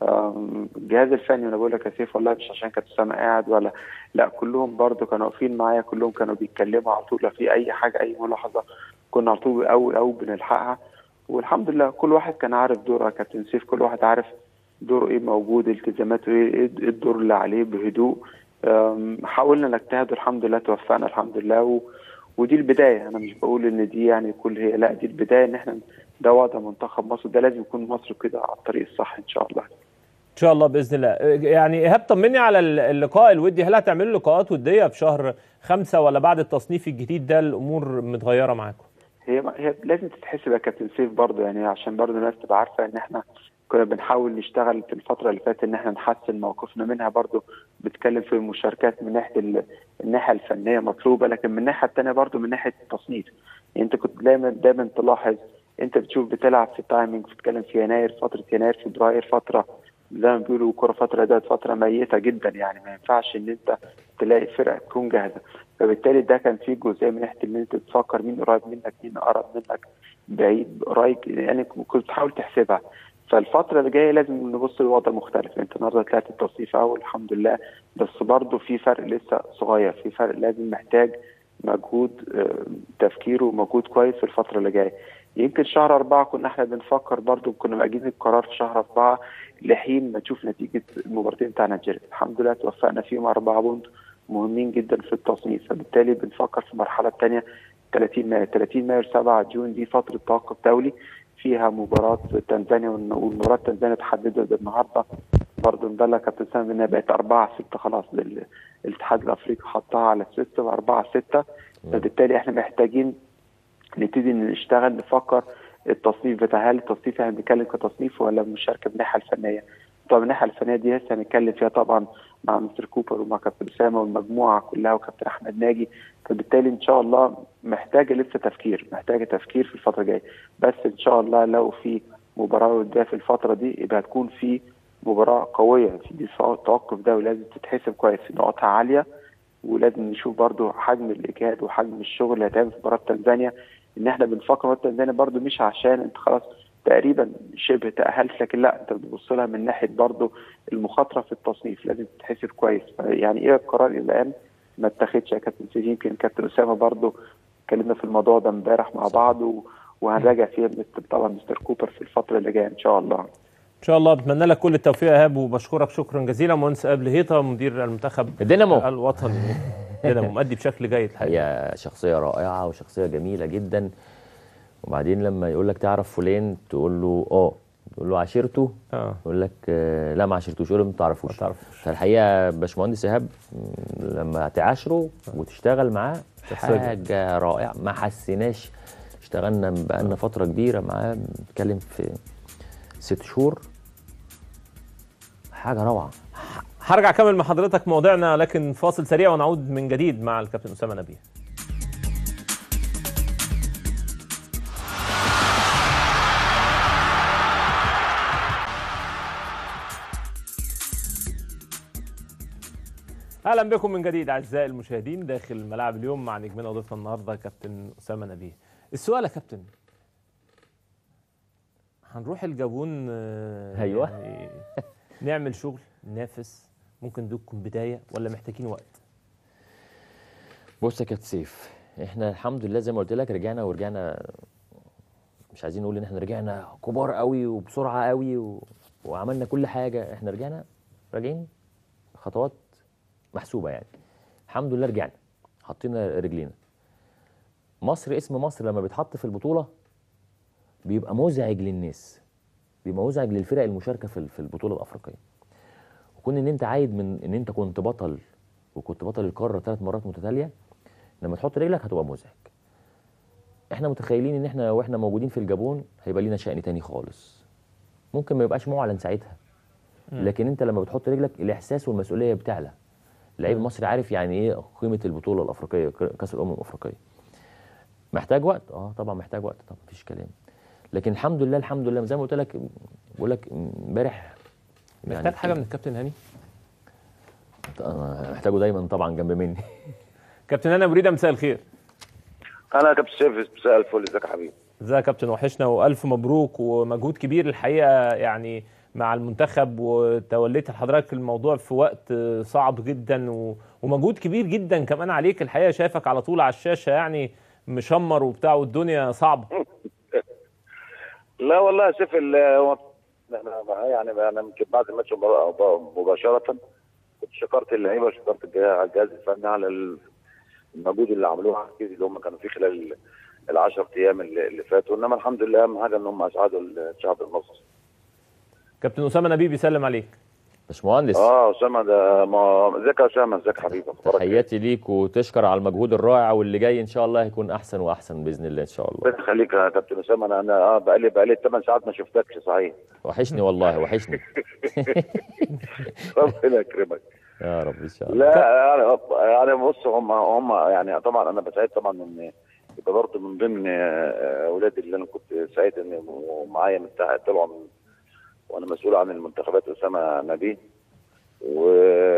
آم، الجهاز الفني وانا بقول لك يا سيف والله مش عشان كابتن اسامه قاعد ولا لا كلهم برضو كانوا واقفين معايا كلهم كانوا بيتكلموا على طول لو في اي حاجه اي ملاحظه كنا على طول اول اول بنلحقها والحمد لله كل واحد كان عارف دوره يا كابتن سيف كل واحد عارف دوره ايه موجود التزاماته ايه ايه إيه الدور اللي عليه بهدوء أم، حاولنا نجتهد والحمد لله توفقنا الحمد لله و... ودي البدايه انا مش بقول ان دي يعني كل هي لا دي البدايه ان احنا ده وضع منتخب مصر ده لازم يكون مصر كده على الطريق الصح ان شاء الله ان شاء الله باذن الله يعني ايهاب طمني على اللقاء الودي هل هتعملوا لقاءات وديه في شهر خمسة ولا بعد التصنيف الجديد ده الامور متغيره معاكم هي هي لازم تتحسب يا كابتن سيف برضه يعني عشان برضه الناس تبقى عارفه ان احنا كنا بنحاول نشتغل في الفتره اللي فاتت ان احنا نحسن موقفنا منها برضه بتكلم في المشاركات من ناحيه ال- الناحيه الفنيه مطلوبه لكن من الناحيه الثانيه برضه من ناحيه التصنيف يعني انت كنت دايما دايما تلاحظ انت بتشوف بتلعب في تايمنج بتتكلم في يناير فتره يناير فبراير فتره زي ما بيقولوا كرة فترة ده فترة ميتة جدا يعني ما ينفعش ان انت تلاقي فرقة تكون جاهزة فبالتالي ده كان فيه جزئية من ناحية ان انت تفكر مين قريب منك مين اقرب منك بعيد قريب يعني كنت بتحاول تحسبها فالفترة اللي جاية لازم نبص لوضع مختلف انت النهارده طلعت التصنيف اول الحمد لله بس برضه في فرق لسه صغير في فرق لازم محتاج مجهود آه، تفكير ومجهود كويس في الفترة اللي جاية يمكن شهر أربعة كنا احنا بنفكر برضو كنا مأجلين القرار في شهر أربعة لحين ما نشوف نتيجة المباراتين بتاع نيجيريا الحمد لله توفقنا فيهم أربعة بونت مهمين جدا في التصنيف فبالتالي بنفكر في المرحلة الثانية 30 مايو 30 مايو 7 جون دي فترة توقف دولي فيها مباراة تنزانيا والن- والمباراة تنزانيا اتحددت النهارده برضه نبلغ كابتن سامي انها بقت 4 6 خلاص لل- الاتحاد الافريقي حطها على السيستم 4 6 فبالتالي احنا محتاجين نبتدي نشتغل نفكر التصنيف بتاع هل التصنيف احنا بنتكلم كتصنيف ولا مشاركه بالناحيه الفنيه؟ طبعا الناحيه الفنيه دي لسه هنتكلم فيها طبعا مع مستر كوبر ومع كابتن اسامه والمجموعه كلها وكابتن احمد ناجي فبالتالي ان شاء الله محتاجه لسه تفكير محتاجه تفكير في الفتره الجايه بس ان شاء الله لو في مباراه وديه في الفتره دي يبقى هتكون في مباراه قويه في دي توقف ده ولازم تتحسب كويس في نقطها عاليه ولازم نشوف برضو حجم الاجهاد وحجم الشغل اللي هيتعمل في مباراه تنزانيا ان احنا بنفكر مباراه تنزانيا برضو مش عشان انت خلاص تقريبا شبه تاهلت لكن لا انت بتبص لها من ناحيه برضو المخاطره في التصنيف لازم تتحسب كويس يعني ايه القرار الى الان ما اتخذش يا كابتن سيدي يمكن كابتن اسامه برضو اتكلمنا في الموضوع ده امبارح مع بعض و... وهنراجع فيها طبعا مستر كوبر في الفتره اللي جايه ان شاء الله ان شاء الله بتمنى لك كل التوفيق يا ايهاب وبشكرك شكرا جزيلا مهندس قبل هيطه مدير المنتخب الدينامو الوطني دينامو مؤدي بشكل جيد الحقيقه هي شخصيه رائعه وشخصيه جميله جدا وبعدين لما يقول لك تعرف فلان تقول له اه تقول له عشيرته اه يقول لك آه لا ما عشرتوش يقول له ما تعرفوش فالحقيقه باشمهندس ايهاب م، لما تعاشره وتشتغل معاه شخصية حاجه رائعه ما حسيناش اشتغلنا بقالنا فتره كبيره معاه بنتكلم في ست شهور حاجه روعه هرجع اكمل مع حضرتك موضوعنا لكن فاصل سريع ونعود من جديد مع الكابتن اسامه نبيه اهلا بكم من جديد اعزائي المشاهدين داخل الملاعب اليوم مع نجمنا وضيفنا النهارده كابتن اسامه نبيه السؤال يا كابتن هنروح الجابون آه، أيوة. يعني نعمل شغل ننافس ممكن دي تكون بدايه ولا محتاجين وقت بص يا كابتن سيف احنا الحمد لله زي ما قلت لك رجعنا ورجعنا مش عايزين نقول ان احنا رجعنا كبار قوي وبسرعه قوي و... وعملنا كل حاجه احنا رجعنا راجعين خطوات محسوبه يعني الحمد لله رجعنا حطينا رجلينا مصر اسم مصر لما بيتحط في البطوله بيبقى مزعج للناس بيبقى مزعج للفرق المشاركه في في البطوله الافريقيه وكون ان انت عايد من ان انت كنت بطل وكنت بطل القاره ثلاث مرات متتاليه لما تحط رجلك هتبقى مزعج احنا متخيلين ان احنا واحنا موجودين في الجابون هيبقى لينا شأن تاني خالص ممكن ما يبقاش معلن ساعتها مم. لكن انت لما بتحط رجلك الاحساس والمسؤوليه بتعلى اللعيب المصري عارف يعني ايه قيمه البطوله الافريقيه ك- كاس الامم الافريقيه محتاج وقت اه طبعا محتاج وقت طبعا مفيش كلام لكن الحمد لله الحمد لله زي ما قلت لك بقول لك امبارح محتاج حاجه من الكابتن هاني أنا محتاجه دايما طبعا جنب مني كابتن انا مريده مساء الخير انا كابتن سيف مساء الفل ازيك يا حبيبي ازيك يا كابتن وحشنا والف مبروك ومجهود كبير الحقيقه يعني مع المنتخب وتوليت حضرتك الموضوع في وقت صعب جدا و- ومجهود كبير جدا كمان عليك الحقيقه شايفك على طول على الشاشه يعني مشمر وبتاع والدنيا صعبه لا والله يا سيف ال- هو أنا يعني انا يمكن بعد الماتش مبا- مباشره كنت شكرت اللعيبه وشكرت الجهاز الجهاز الفني على ال- المجهود اللي عملوه على التركيز اللي هم كانوا فيه خلال ال 10 ايام اللي اللي فاتوا انما الحمد لله اهم حاجه ان هم اسعدوا الشعب المصري كابتن اسامه نبيه بيسلم عليك باشمهندس اه اسامه ده ما ازيك يا اسامه ازيك حبيبي اخبارك إيه؟ تحياتي ليك وتشكر على المجهود الرائع واللي جاي ان شاء الله هيكون احسن واحسن باذن الله ان شاء الله ربنا يخليك يا كابتن اسامه انا انا اه بقالي بقالي 8 ساعات ما شفتكش صحيح وحشني والله وحشني ربنا يكرمك يا رب ان شاء الله لا يعني يعني بص هم هم يعني طبعا انا بسعيد طبعا ان يبقى برضه من ضمن آه، اولادي اللي انا كنت سعيد ان معايا من تحت طلعوا من وانا مسؤول عن المنتخبات اسامه نبيه و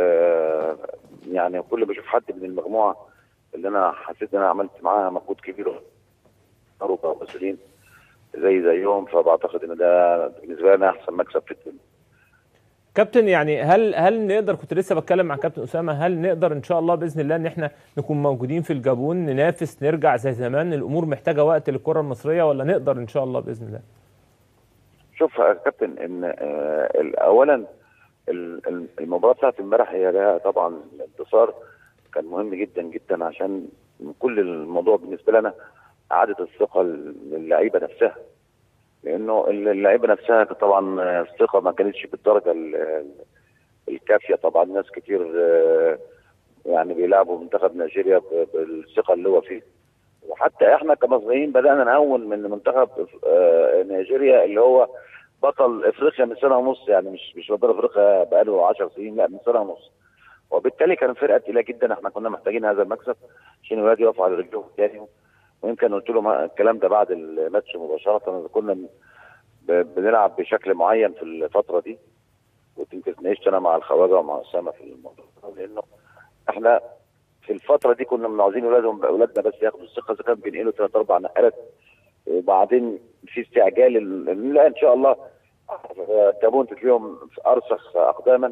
يعني كل ما اشوف حد من المجموعه اللي انا حسيت ان انا عملت معاها مجهود كبير ربع مسؤولين زي زيهم فبعتقد ان ده بالنسبه لنا احسن مكسب في الدنيا كابتن يعني هل هل نقدر كنت لسه بتكلم مع كابتن اسامه هل نقدر ان شاء الله باذن الله ان احنا نكون موجودين في الجابون ننافس نرجع زي زمان الامور محتاجه وقت للكره المصريه ولا نقدر ان شاء الله باذن الله شوف يا كابتن ان آه، ال- اولا ال- ال- المباراه بتاعت امبارح هي لها طبعا الانتصار كان مهم جدا جدا عشان كل الموضوع بالنسبه لنا اعاده الثقه للعيبه نفسها لانه اللعيبه نفسها طبعا الثقه ما كانتش بالدرجه ال- ال- الكافيه طبعا ناس كتير آه، يعني بيلعبوا منتخب نيجيريا ب- بالثقه اللي هو فيه وحتى احنا كمصريين بدانا نهون من منتخب آه، نيجيريا اللي هو بطل افريقيا من سنه ونص يعني مش مش بطل افريقيا بقاله 10 سنين لا من سنه ونص وبالتالي كان فرقه تقيله جدا احنا كنا محتاجين هذا المكسب عشان الولاد يقفوا على رجلهم تاني ويمكن قلت لهم الكلام ده بعد الماتش مباشره كنا ب- بنلعب بشكل معين في الفتره دي ويمكن اتناقشت انا مع الخواجه ومع اسامه في الموضوع ده، لانه احنا في الفتره دي كنا عاوزين اولادهم اولادنا بس ياخدوا الثقه اذا كان بينقلوا ثلاث اربع نقلات وبعدين في استعجال ال- لا ان شاء الله تابون تلاقيهم ارسخ اقداما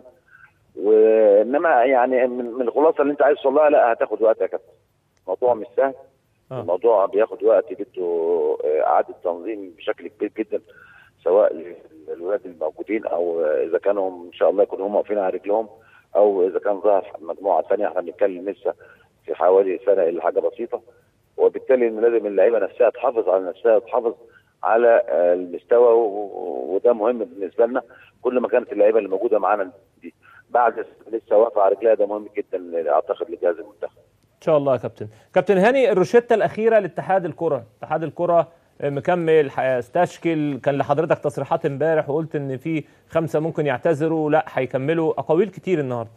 وانما يعني من من الخلاصه اللي انت عايز توصلها لا هتاخد وقت يا كابتن الموضوع مش سهل الموضوع بياخد وقت بده آه، اعاده تنظيم بشكل كبير جدا سواء للولاد الموجودين او آه، اذا كانوا ان شاء الله يكونوا هم واقفين على رجلهم او اذا كان ظهر مجموعه ثانيه احنا بنتكلم لسه في حوالي سنه الا حاجه بسيطه وبالتالي ان لازم اللعيبه نفسها تحافظ على نفسها وتحافظ على آه، المستوى و- و- وده مهم بالنسبه لنا كل ما كانت اللعيبه اللي موجوده معانا دي بعد لسه واقفه على رجلها ده مهم جدا اعتقد لجهاز المنتخب ان شاء الله يا كابتن كابتن هاني الروشته الاخيره لاتحاد الكره اتحاد الكره مكمل هيستشكل كان لحضرتك تصريحات امبارح وقلت ان في خمسه ممكن يعتذروا لا هيكملوا اقاويل كتير النهارده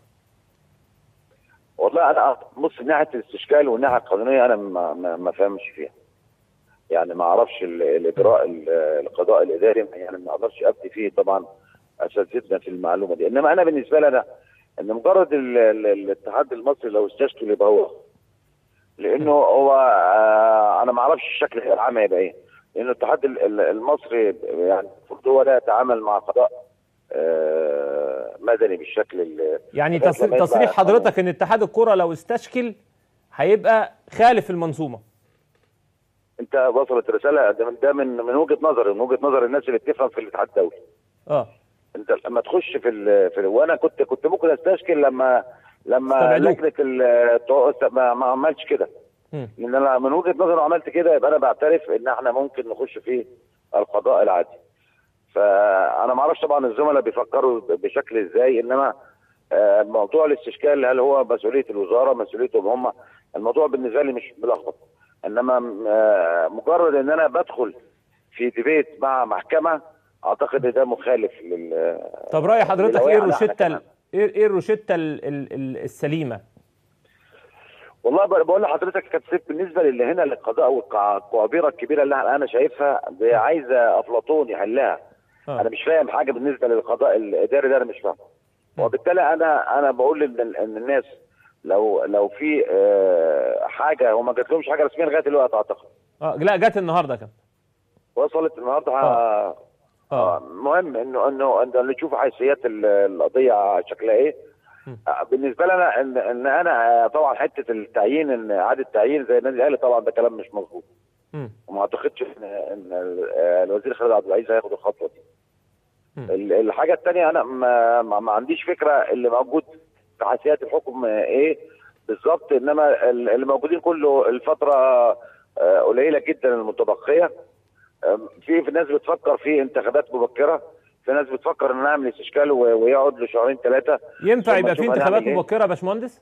والله انا بص من ناحيه الاستشكال والناحيه القانونيه انا ما ما, ما فهمش فيها يعني ما اعرفش ال- الاجراء ال- القضاء الاداري يعني ما اقدرش ابدي فيه طبعا اساتذتنا في المعلومه دي انما انا بالنسبه لي انا ان مجرد ال- ال- الاتحاد المصري لو استشكل يبقى هو لانه هو آه، انا ما اعرفش الشكل العام هيبقى ايه لان الاتحاد ال- ال- المصري يعني المفروض هو لا يتعامل مع قضاء آه، مدني بالشكل ال- يعني لغاية تص- لما يطلع تصريح القانون. حضرتك ان اتحاد الكره لو استشكل هيبقى خالف المنظومه انت وصلت رساله ده من ده من من وجهه نظري من وجهه نظر الناس اللي بتفهم في الاتحاد الدولي اه انت لما تخش في ال... في ال... وانا كنت كنت ممكن استشكل لما لما استبعدوك. لجنه ال... التو- ما, ما عملتش كده مم. لان انا من وجهه نظري لو عملت كده يبقى انا بعترف ان احنا ممكن نخش في القضاء العادي فانا ما اعرفش طبعا الزملاء بيفكروا ب- بشكل ازاي انما آه، موضوع الاستشكال هل هو مسؤوليه الوزاره مسؤوليتهم هم الموضوع بالنسبه لي مش ملخبط انما آه، مجرد ان انا بدخل في ديبيت مع محكمه اعتقد ان ده مخالف لل طب راي حضرتك ايه للوائح على الروشته احنا ال- ايه ايه الروشته ال- ال- ال- السليمه والله ب- بقول لحضرتك يا كابتن سيف بالنسبه للي هنا للقضاء والقوابيره الكبيره اللي انا شايفها دي عايزه افلاطون يحلها آه. انا مش فاهم حاجه بالنسبه للقضاء الاداري ده انا مش فاهم وبالتالي انا انا بقول ان ان الناس لو لو في آه، حاجه وما جات لهمش حاجه رسميه لغايه دلوقتي اعتقد اه لا جت النهارده يا كابتن وصلت النهارده اه آه. مهم انه انه انه نشوف حيثيات ال- القضيه شكلها ايه آه، بالنسبه لنا ان ان انا آه، طبعا حته التعيين ان اعاده تعيين زي النادي الاهلي طبعا ده كلام مش مظبوط مم. وما اعتقدش ان ان آه، الوزير خالد عبد العزيز هياخد الخطوه دي ال- الحاجه الثانيه انا ما, ما, ما عنديش فكره اللي موجود في حيثيات الحكم آه، ايه بالظبط انما ال- اللي موجودين كله الفتره آه، قليله جدا المتبقيه آه، في في ناس بتفكر في انتخابات مبكره في ناس بتفكر ان نعمل استشكال و- ويقعد لشهرين ثلاثه ينفع ثم يبقى في نشوف انتخابات هنعمل إيه. مبكره يا باشمهندس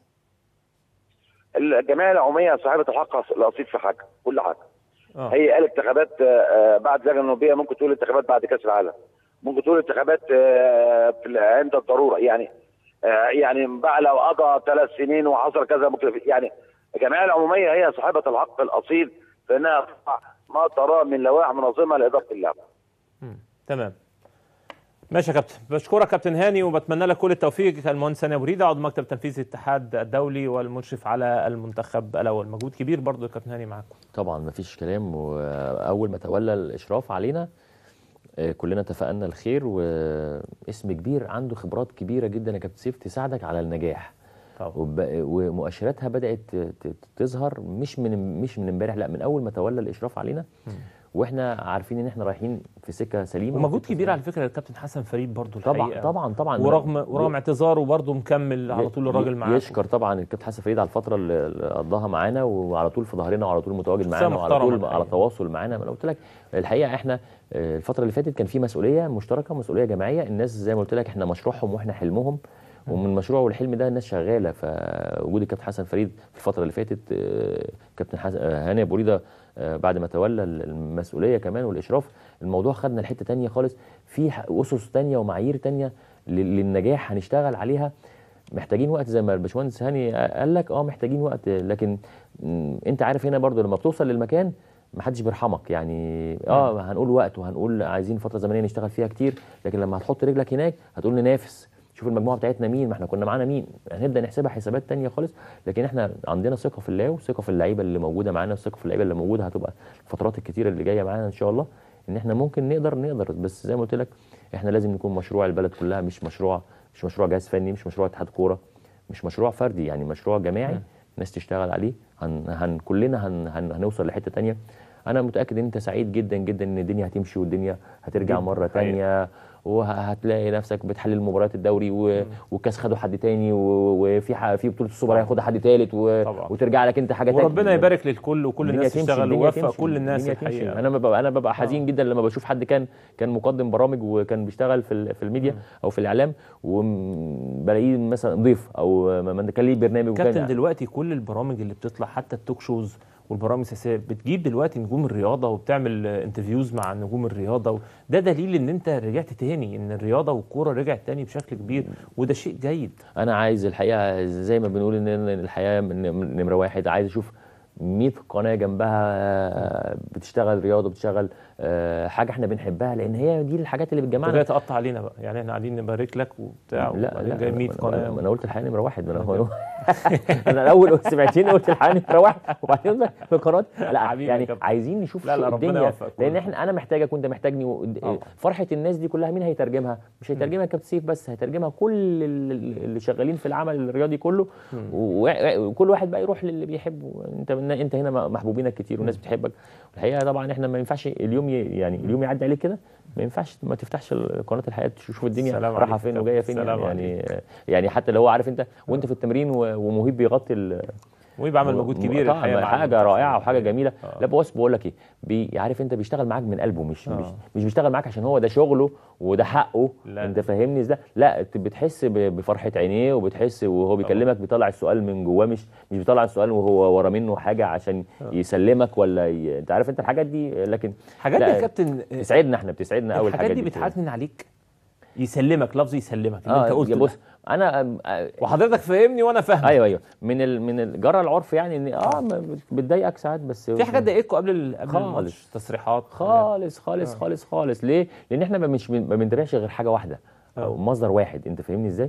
الجمعيه العموميه صاحبه الحق الاصيل في حاجه كل حاجه آه. هي قال انتخابات آه، آه، بعد لجنه النوبيه ممكن تقول انتخابات بعد كاس العالم ممكن تقول انتخابات آه، في ال- عند الضروره يعني آه، يعني بقى لو قضى ثلاث سنين وحصل كذا ممكن في- يعني الجمعيه العموميه هي صاحبه الحق الاصيل في انها تضع ما تراه من لوائح منظمه لاداره اللعبه تمام ماشي يا كابتن بشكرك كابتن هاني وبتمنى لك كل التوفيق المهندس هاني ابو ريده عضو مكتب تنفيذي الاتحاد الدولي والمشرف على المنتخب الاول مجهود كبير برضو يا كابتن هاني معاكم طبعا مفيش كلام واول ما تولى الاشراف علينا آه، كلنا اتفقنا الخير واسم كبير عنده خبرات كبيره جدا يا كابتن سيف تساعدك على النجاح طبعا. وب- ومؤشراتها بدات ت- ت- تظهر مش من مش من امبارح لا من اول ما تولى الاشراف علينا واحنا عارفين ان احنا رايحين في سكه سليمه ومجهود وسكة كبير على فكره الكابتن حسن فريد برضو طبعا الحقيقة. طبعا طبعا ورغم ورغم اعتذاره برضو مكمل على طول الراجل معاكم يشكر طبعا الكابتن حسن فريد على الفتره اللي اللي قضاها معانا وعلى طول في ظهرنا وعلى طول متواجد شخصية معانا وعلى محترمة طول الحقيقة. على تواصل معانا ما انا قلت لك الحقيقه احنا آه، الفتره اللي فاتت كان في مسؤوليه مشتركه مسؤوليه جماعيه الناس زي ما قلت لك احنا مشروعهم واحنا حلمهم ومن المشروع والحلم ده الناس شغاله فوجود الكابتن حسن فريد في الفتره اللي فاتت آه، كابتن حسن آه، هاني ابو ريده آه، بعد ما تولى المسؤوليه كمان والاشراف الموضوع خدنا لحته تانية خالص في ح- اسس تانية ومعايير تانية لل- للنجاح هنشتغل عليها محتاجين وقت زي ما الباشمهندس هاني قال لك اه محتاجين وقت لكن م، انت عارف هنا برضو لما بتوصل للمكان محدش بيرحمك يعني اه هنقول وقت وهنقول عايزين فتره زمنيه نشتغل فيها كتير لكن لما هتحط رجلك هناك هتقول ننافس شوف المجموعه بتاعتنا مين ما احنا كنا معانا مين هنبدا نحسبها حسابات تانية خالص لكن احنا عندنا ثقه في الله وثقه في اللعيبه اللي موجوده معانا وثقه في اللعيبه اللي موجوده هتبقى الفترات الكتيره اللي جايه معانا ان شاء الله ان احنا ممكن نقدر نقدر بس زي ما قلت لك احنا لازم نكون مشروع البلد كلها مش مشروع مش مشروع جهاز فني مش مشروع اتحاد كوره مش مشروع فردي يعني مشروع جماعي ناس تشتغل عليه هن هن كلنا هن هن هنوصل لحته تانية انا متاكد ان انت سعيد جدا جدا ان الدنيا هتمشي والدنيا هترجع جداً، مره حقيقة. تانية وهتلاقي نفسك بتحلل مباريات الدوري و... والكاس خده حد تاني و... وفي ح... في بطوله السوبر هياخدها حد تالت و... وترجع لك انت حاجه تانية وربنا يبارك للكل وكل الدنيا الناس تمشي، تشتغل الدنيا ويوفق تمشي، كل الناس الدنيا تمشي. الحقيقه انا ببقى انا ببقى حزين جدا لما بشوف حد كان كان مقدم برامج وكان بيشتغل في ال- في الميديا او في الاعلام وبلاقيه مثلا ضيف او ما- ما كان ليه برنامج كابتن وكان دلوقتي كل البرامج اللي بتطلع حتى التوك شوز والبرامج السياسيه بتجيب دلوقتي نجوم الرياضه وبتعمل انترفيوز مع نجوم الرياضه و... ده دليل ان انت رجعت تاني ان الرياضه والكوره رجعت تاني بشكل كبير وده شيء جيد انا عايز الحقيقه زي ما بنقول ان إن الحياه من- من- نمره واحد عايز اشوف 100 قناه جنبها بتشتغل رياضه بتشتغل آه، حاجه احنا بنحبها لان هي دي الحاجات اللي انت بتجمعنا جاي تقطع علينا بقى يعني احنا قاعدين نبارك لك وبتاع لا وبعدين لا جاي 100 ما- قناه ما انا قلت الحقيقه نمره واحد ما انا هو انا الاول سمعتني قلت الحقيقه نمره واحد وبعدين قلت في قناه لا حبيبي يا يعني كابتن. عايزين نشوف لا، لا، سوق ربنا الدنيا يوفقك لان كله. احنا انا محتاجك وانت محتاجني و- فرحه الناس دي كلها مين هيترجمها مش هيترجمها كابتن سيف بس هيترجمها كل ال- اللي شغالين في العمل الرياضي كله و- وكل واحد بقى يروح للي بيحبه انت انت هنا محبوبينك كتير والناس بتحبك الحقيقه طبعا احنا ما ينفعش اليوم ي- يعني اليوم يعدي عليك كده ما ينفعش ما تفتحش قناه الحياه تشوف الدنيا سلام رايحه عليك فين يا وجايه كابتن. فين سلام يعني يعني حتى لو هو عارف انت وانت في التمرين و- ومهيب بيغطي ال مهيب عمل مجهود كبير طبعاً الحقيقة مع حاجه المنتخب. رائعه وحاجه جميله لا بص بقول لك ايه بي عارف انت بيشتغل معاك من قلبه مش مش مش بيشتغل معاك عشان هو ده شغله وده حقه لا. انت فاهمني ازاي لا انت بتحس ب- بفرحه عينيه وبتحس وهو بيكلمك بيطلع السؤال من جواه مش مش بيطلع السؤال وهو ورا منه حاجه عشان يسلمك ولا ي... انت عارف انت الحاجات دي لكن الحاجات دي لا، يا كابتن بتسعدنا احنا بتسعدنا قوي الحاجات دي بتحزن عليك يسلمك لفظ يسلمك اللي انت قلته ده. بص انا آه، وحضرتك فاهمني وانا فاهم ايوه ايوه من ال... من الجرى العرف يعني ان اه ما بت- بتضايقك ساعات بس في حاجات ضايقتكم قبل ال- قبل خالص. الماتش تصريحات خالص خالص آه. خالص خالص ليه؟ لان احنا ما مش ما بنتابعش غير حاجه واحده او مصدر واحد انت فاهمني ازاي؟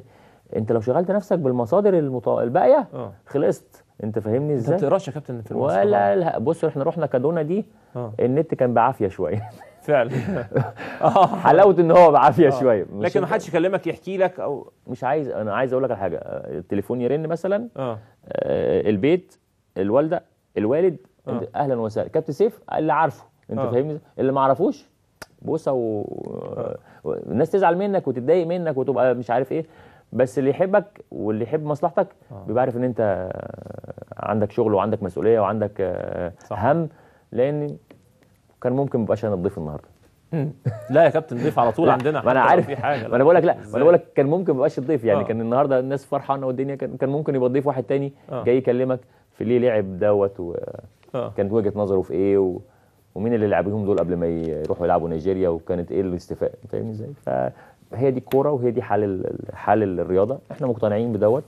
انت لو شغلت نفسك بالمصادر المط... الباقيه اه خلصت انت فاهمني انت ازاي ما بتقراش يا كابتن في المواصلات ولا لا بص احنا رحنا كادونا دي اه النت كان بعافيه شويه فعلا اه حلاوه ان هو بعافيه آه. شويه مش لكن ما انت- حدش يكلمك يحكي لك او مش عايز انا عايز اقول لك على حاجه آه، التليفون يرن مثلا اه آه، البيت الوالده الوالد آه. انت اهلا وسهلا كابتن سيف اللي عارفه انت آه. فاهمني اللي ما عرفوش بوسه و... و- الناس تزعل منك وتتضايق منك وتبقى مش عارف ايه بس اللي يحبك واللي يحب مصلحتك بيبقى عارف ان انت آه، عندك شغل وعندك مسؤوليه وعندك آه، هم لان كان ممكن مبقاش انا الضيف النهارده مم. لا يا كابتن ضيف على طول لا، عندنا ما انا حتى لو عارف في حاجه ما انا بقول لك لا ما إزاي؟ انا بقول لك كان ممكن ما يبقاش الضيف يعني آه. كان النهارده الناس فرحانه والدنيا كان كان ممكن يبقى ضيف واحد تاني آه. جاي يكلمك في ليه لعب دوت آه. وكانت وجهه نظره في ايه و... ومين اللي لعبهم دول قبل ما يروحوا يلعبوا نيجيريا وكانت ايه الاستفاء فاهمني ازاي فهي دي الكوره وهي دي حال ال- حال الرياضه احنا مقتنعين بدوت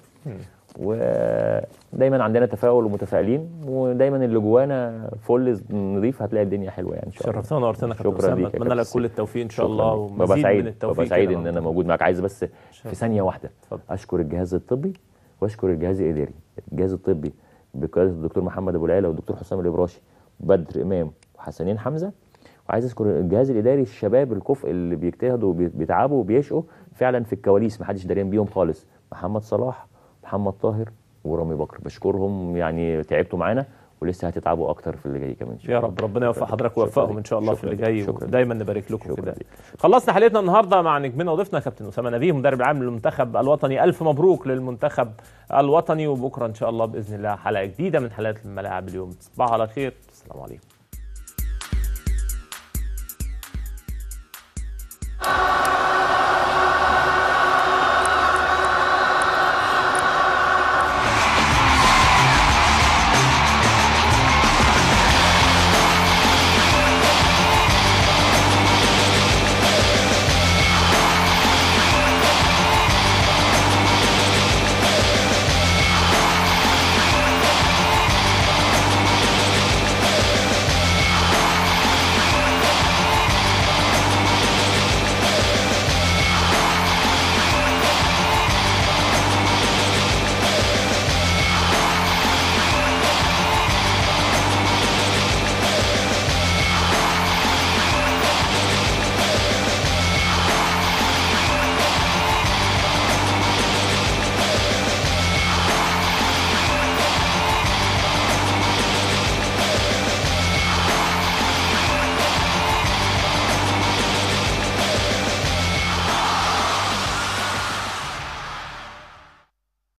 ودايما عندنا تفاؤل ومتفائلين ودايما اللي جوانا فل نظيف هتلاقي الدنيا حلوه يعني ان شاء الله شرفتنا ونورتنا يا كابتن شكرا اسامه ليك يا اتمنى كابتن لك كل سيف. التوفيق ان شاء شكراً الله ليك. ببقى ومزيد سعيد من التوفيق ببقى سعيد كده ان انا موجود معاك عايز بس في ثانيه واحده اشكر الجهاز الطبي واشكر الجهاز الاداري الجهاز الطبي بقياده الدكتور محمد ابو العيله والدكتور حسام الابراشي بدر امام وحسنين حمزه وعايز اشكر الجهاز الاداري الشباب الكفء اللي بيجتهدوا وبيتعبوا وبيشقوا فعلا في الكواليس محدش داريان بيهم خالص محمد صلاح محمد طاهر ورامي بكر بشكرهم يعني تعبتوا معانا ولسه هتتعبوا اكتر في اللي جاي كمان إن شاء يا الله. رب ربنا يوفق حضرتك شكراً ويوفقهم ليك. ان شاء الله في شكراً اللي ليك. جاي شكراً ودايما نبارك لكم في شكراً ده ليك. خلصنا حلقتنا النهارده مع نجمنا وضيفنا كابتن اسامه نبيه مدرب العام للمنتخب الوطني الف مبروك للمنتخب الوطني وبكره ان شاء الله باذن الله حلقه جديده من حلقات الملاعب اليوم تصبحوا على خير السلام عليكم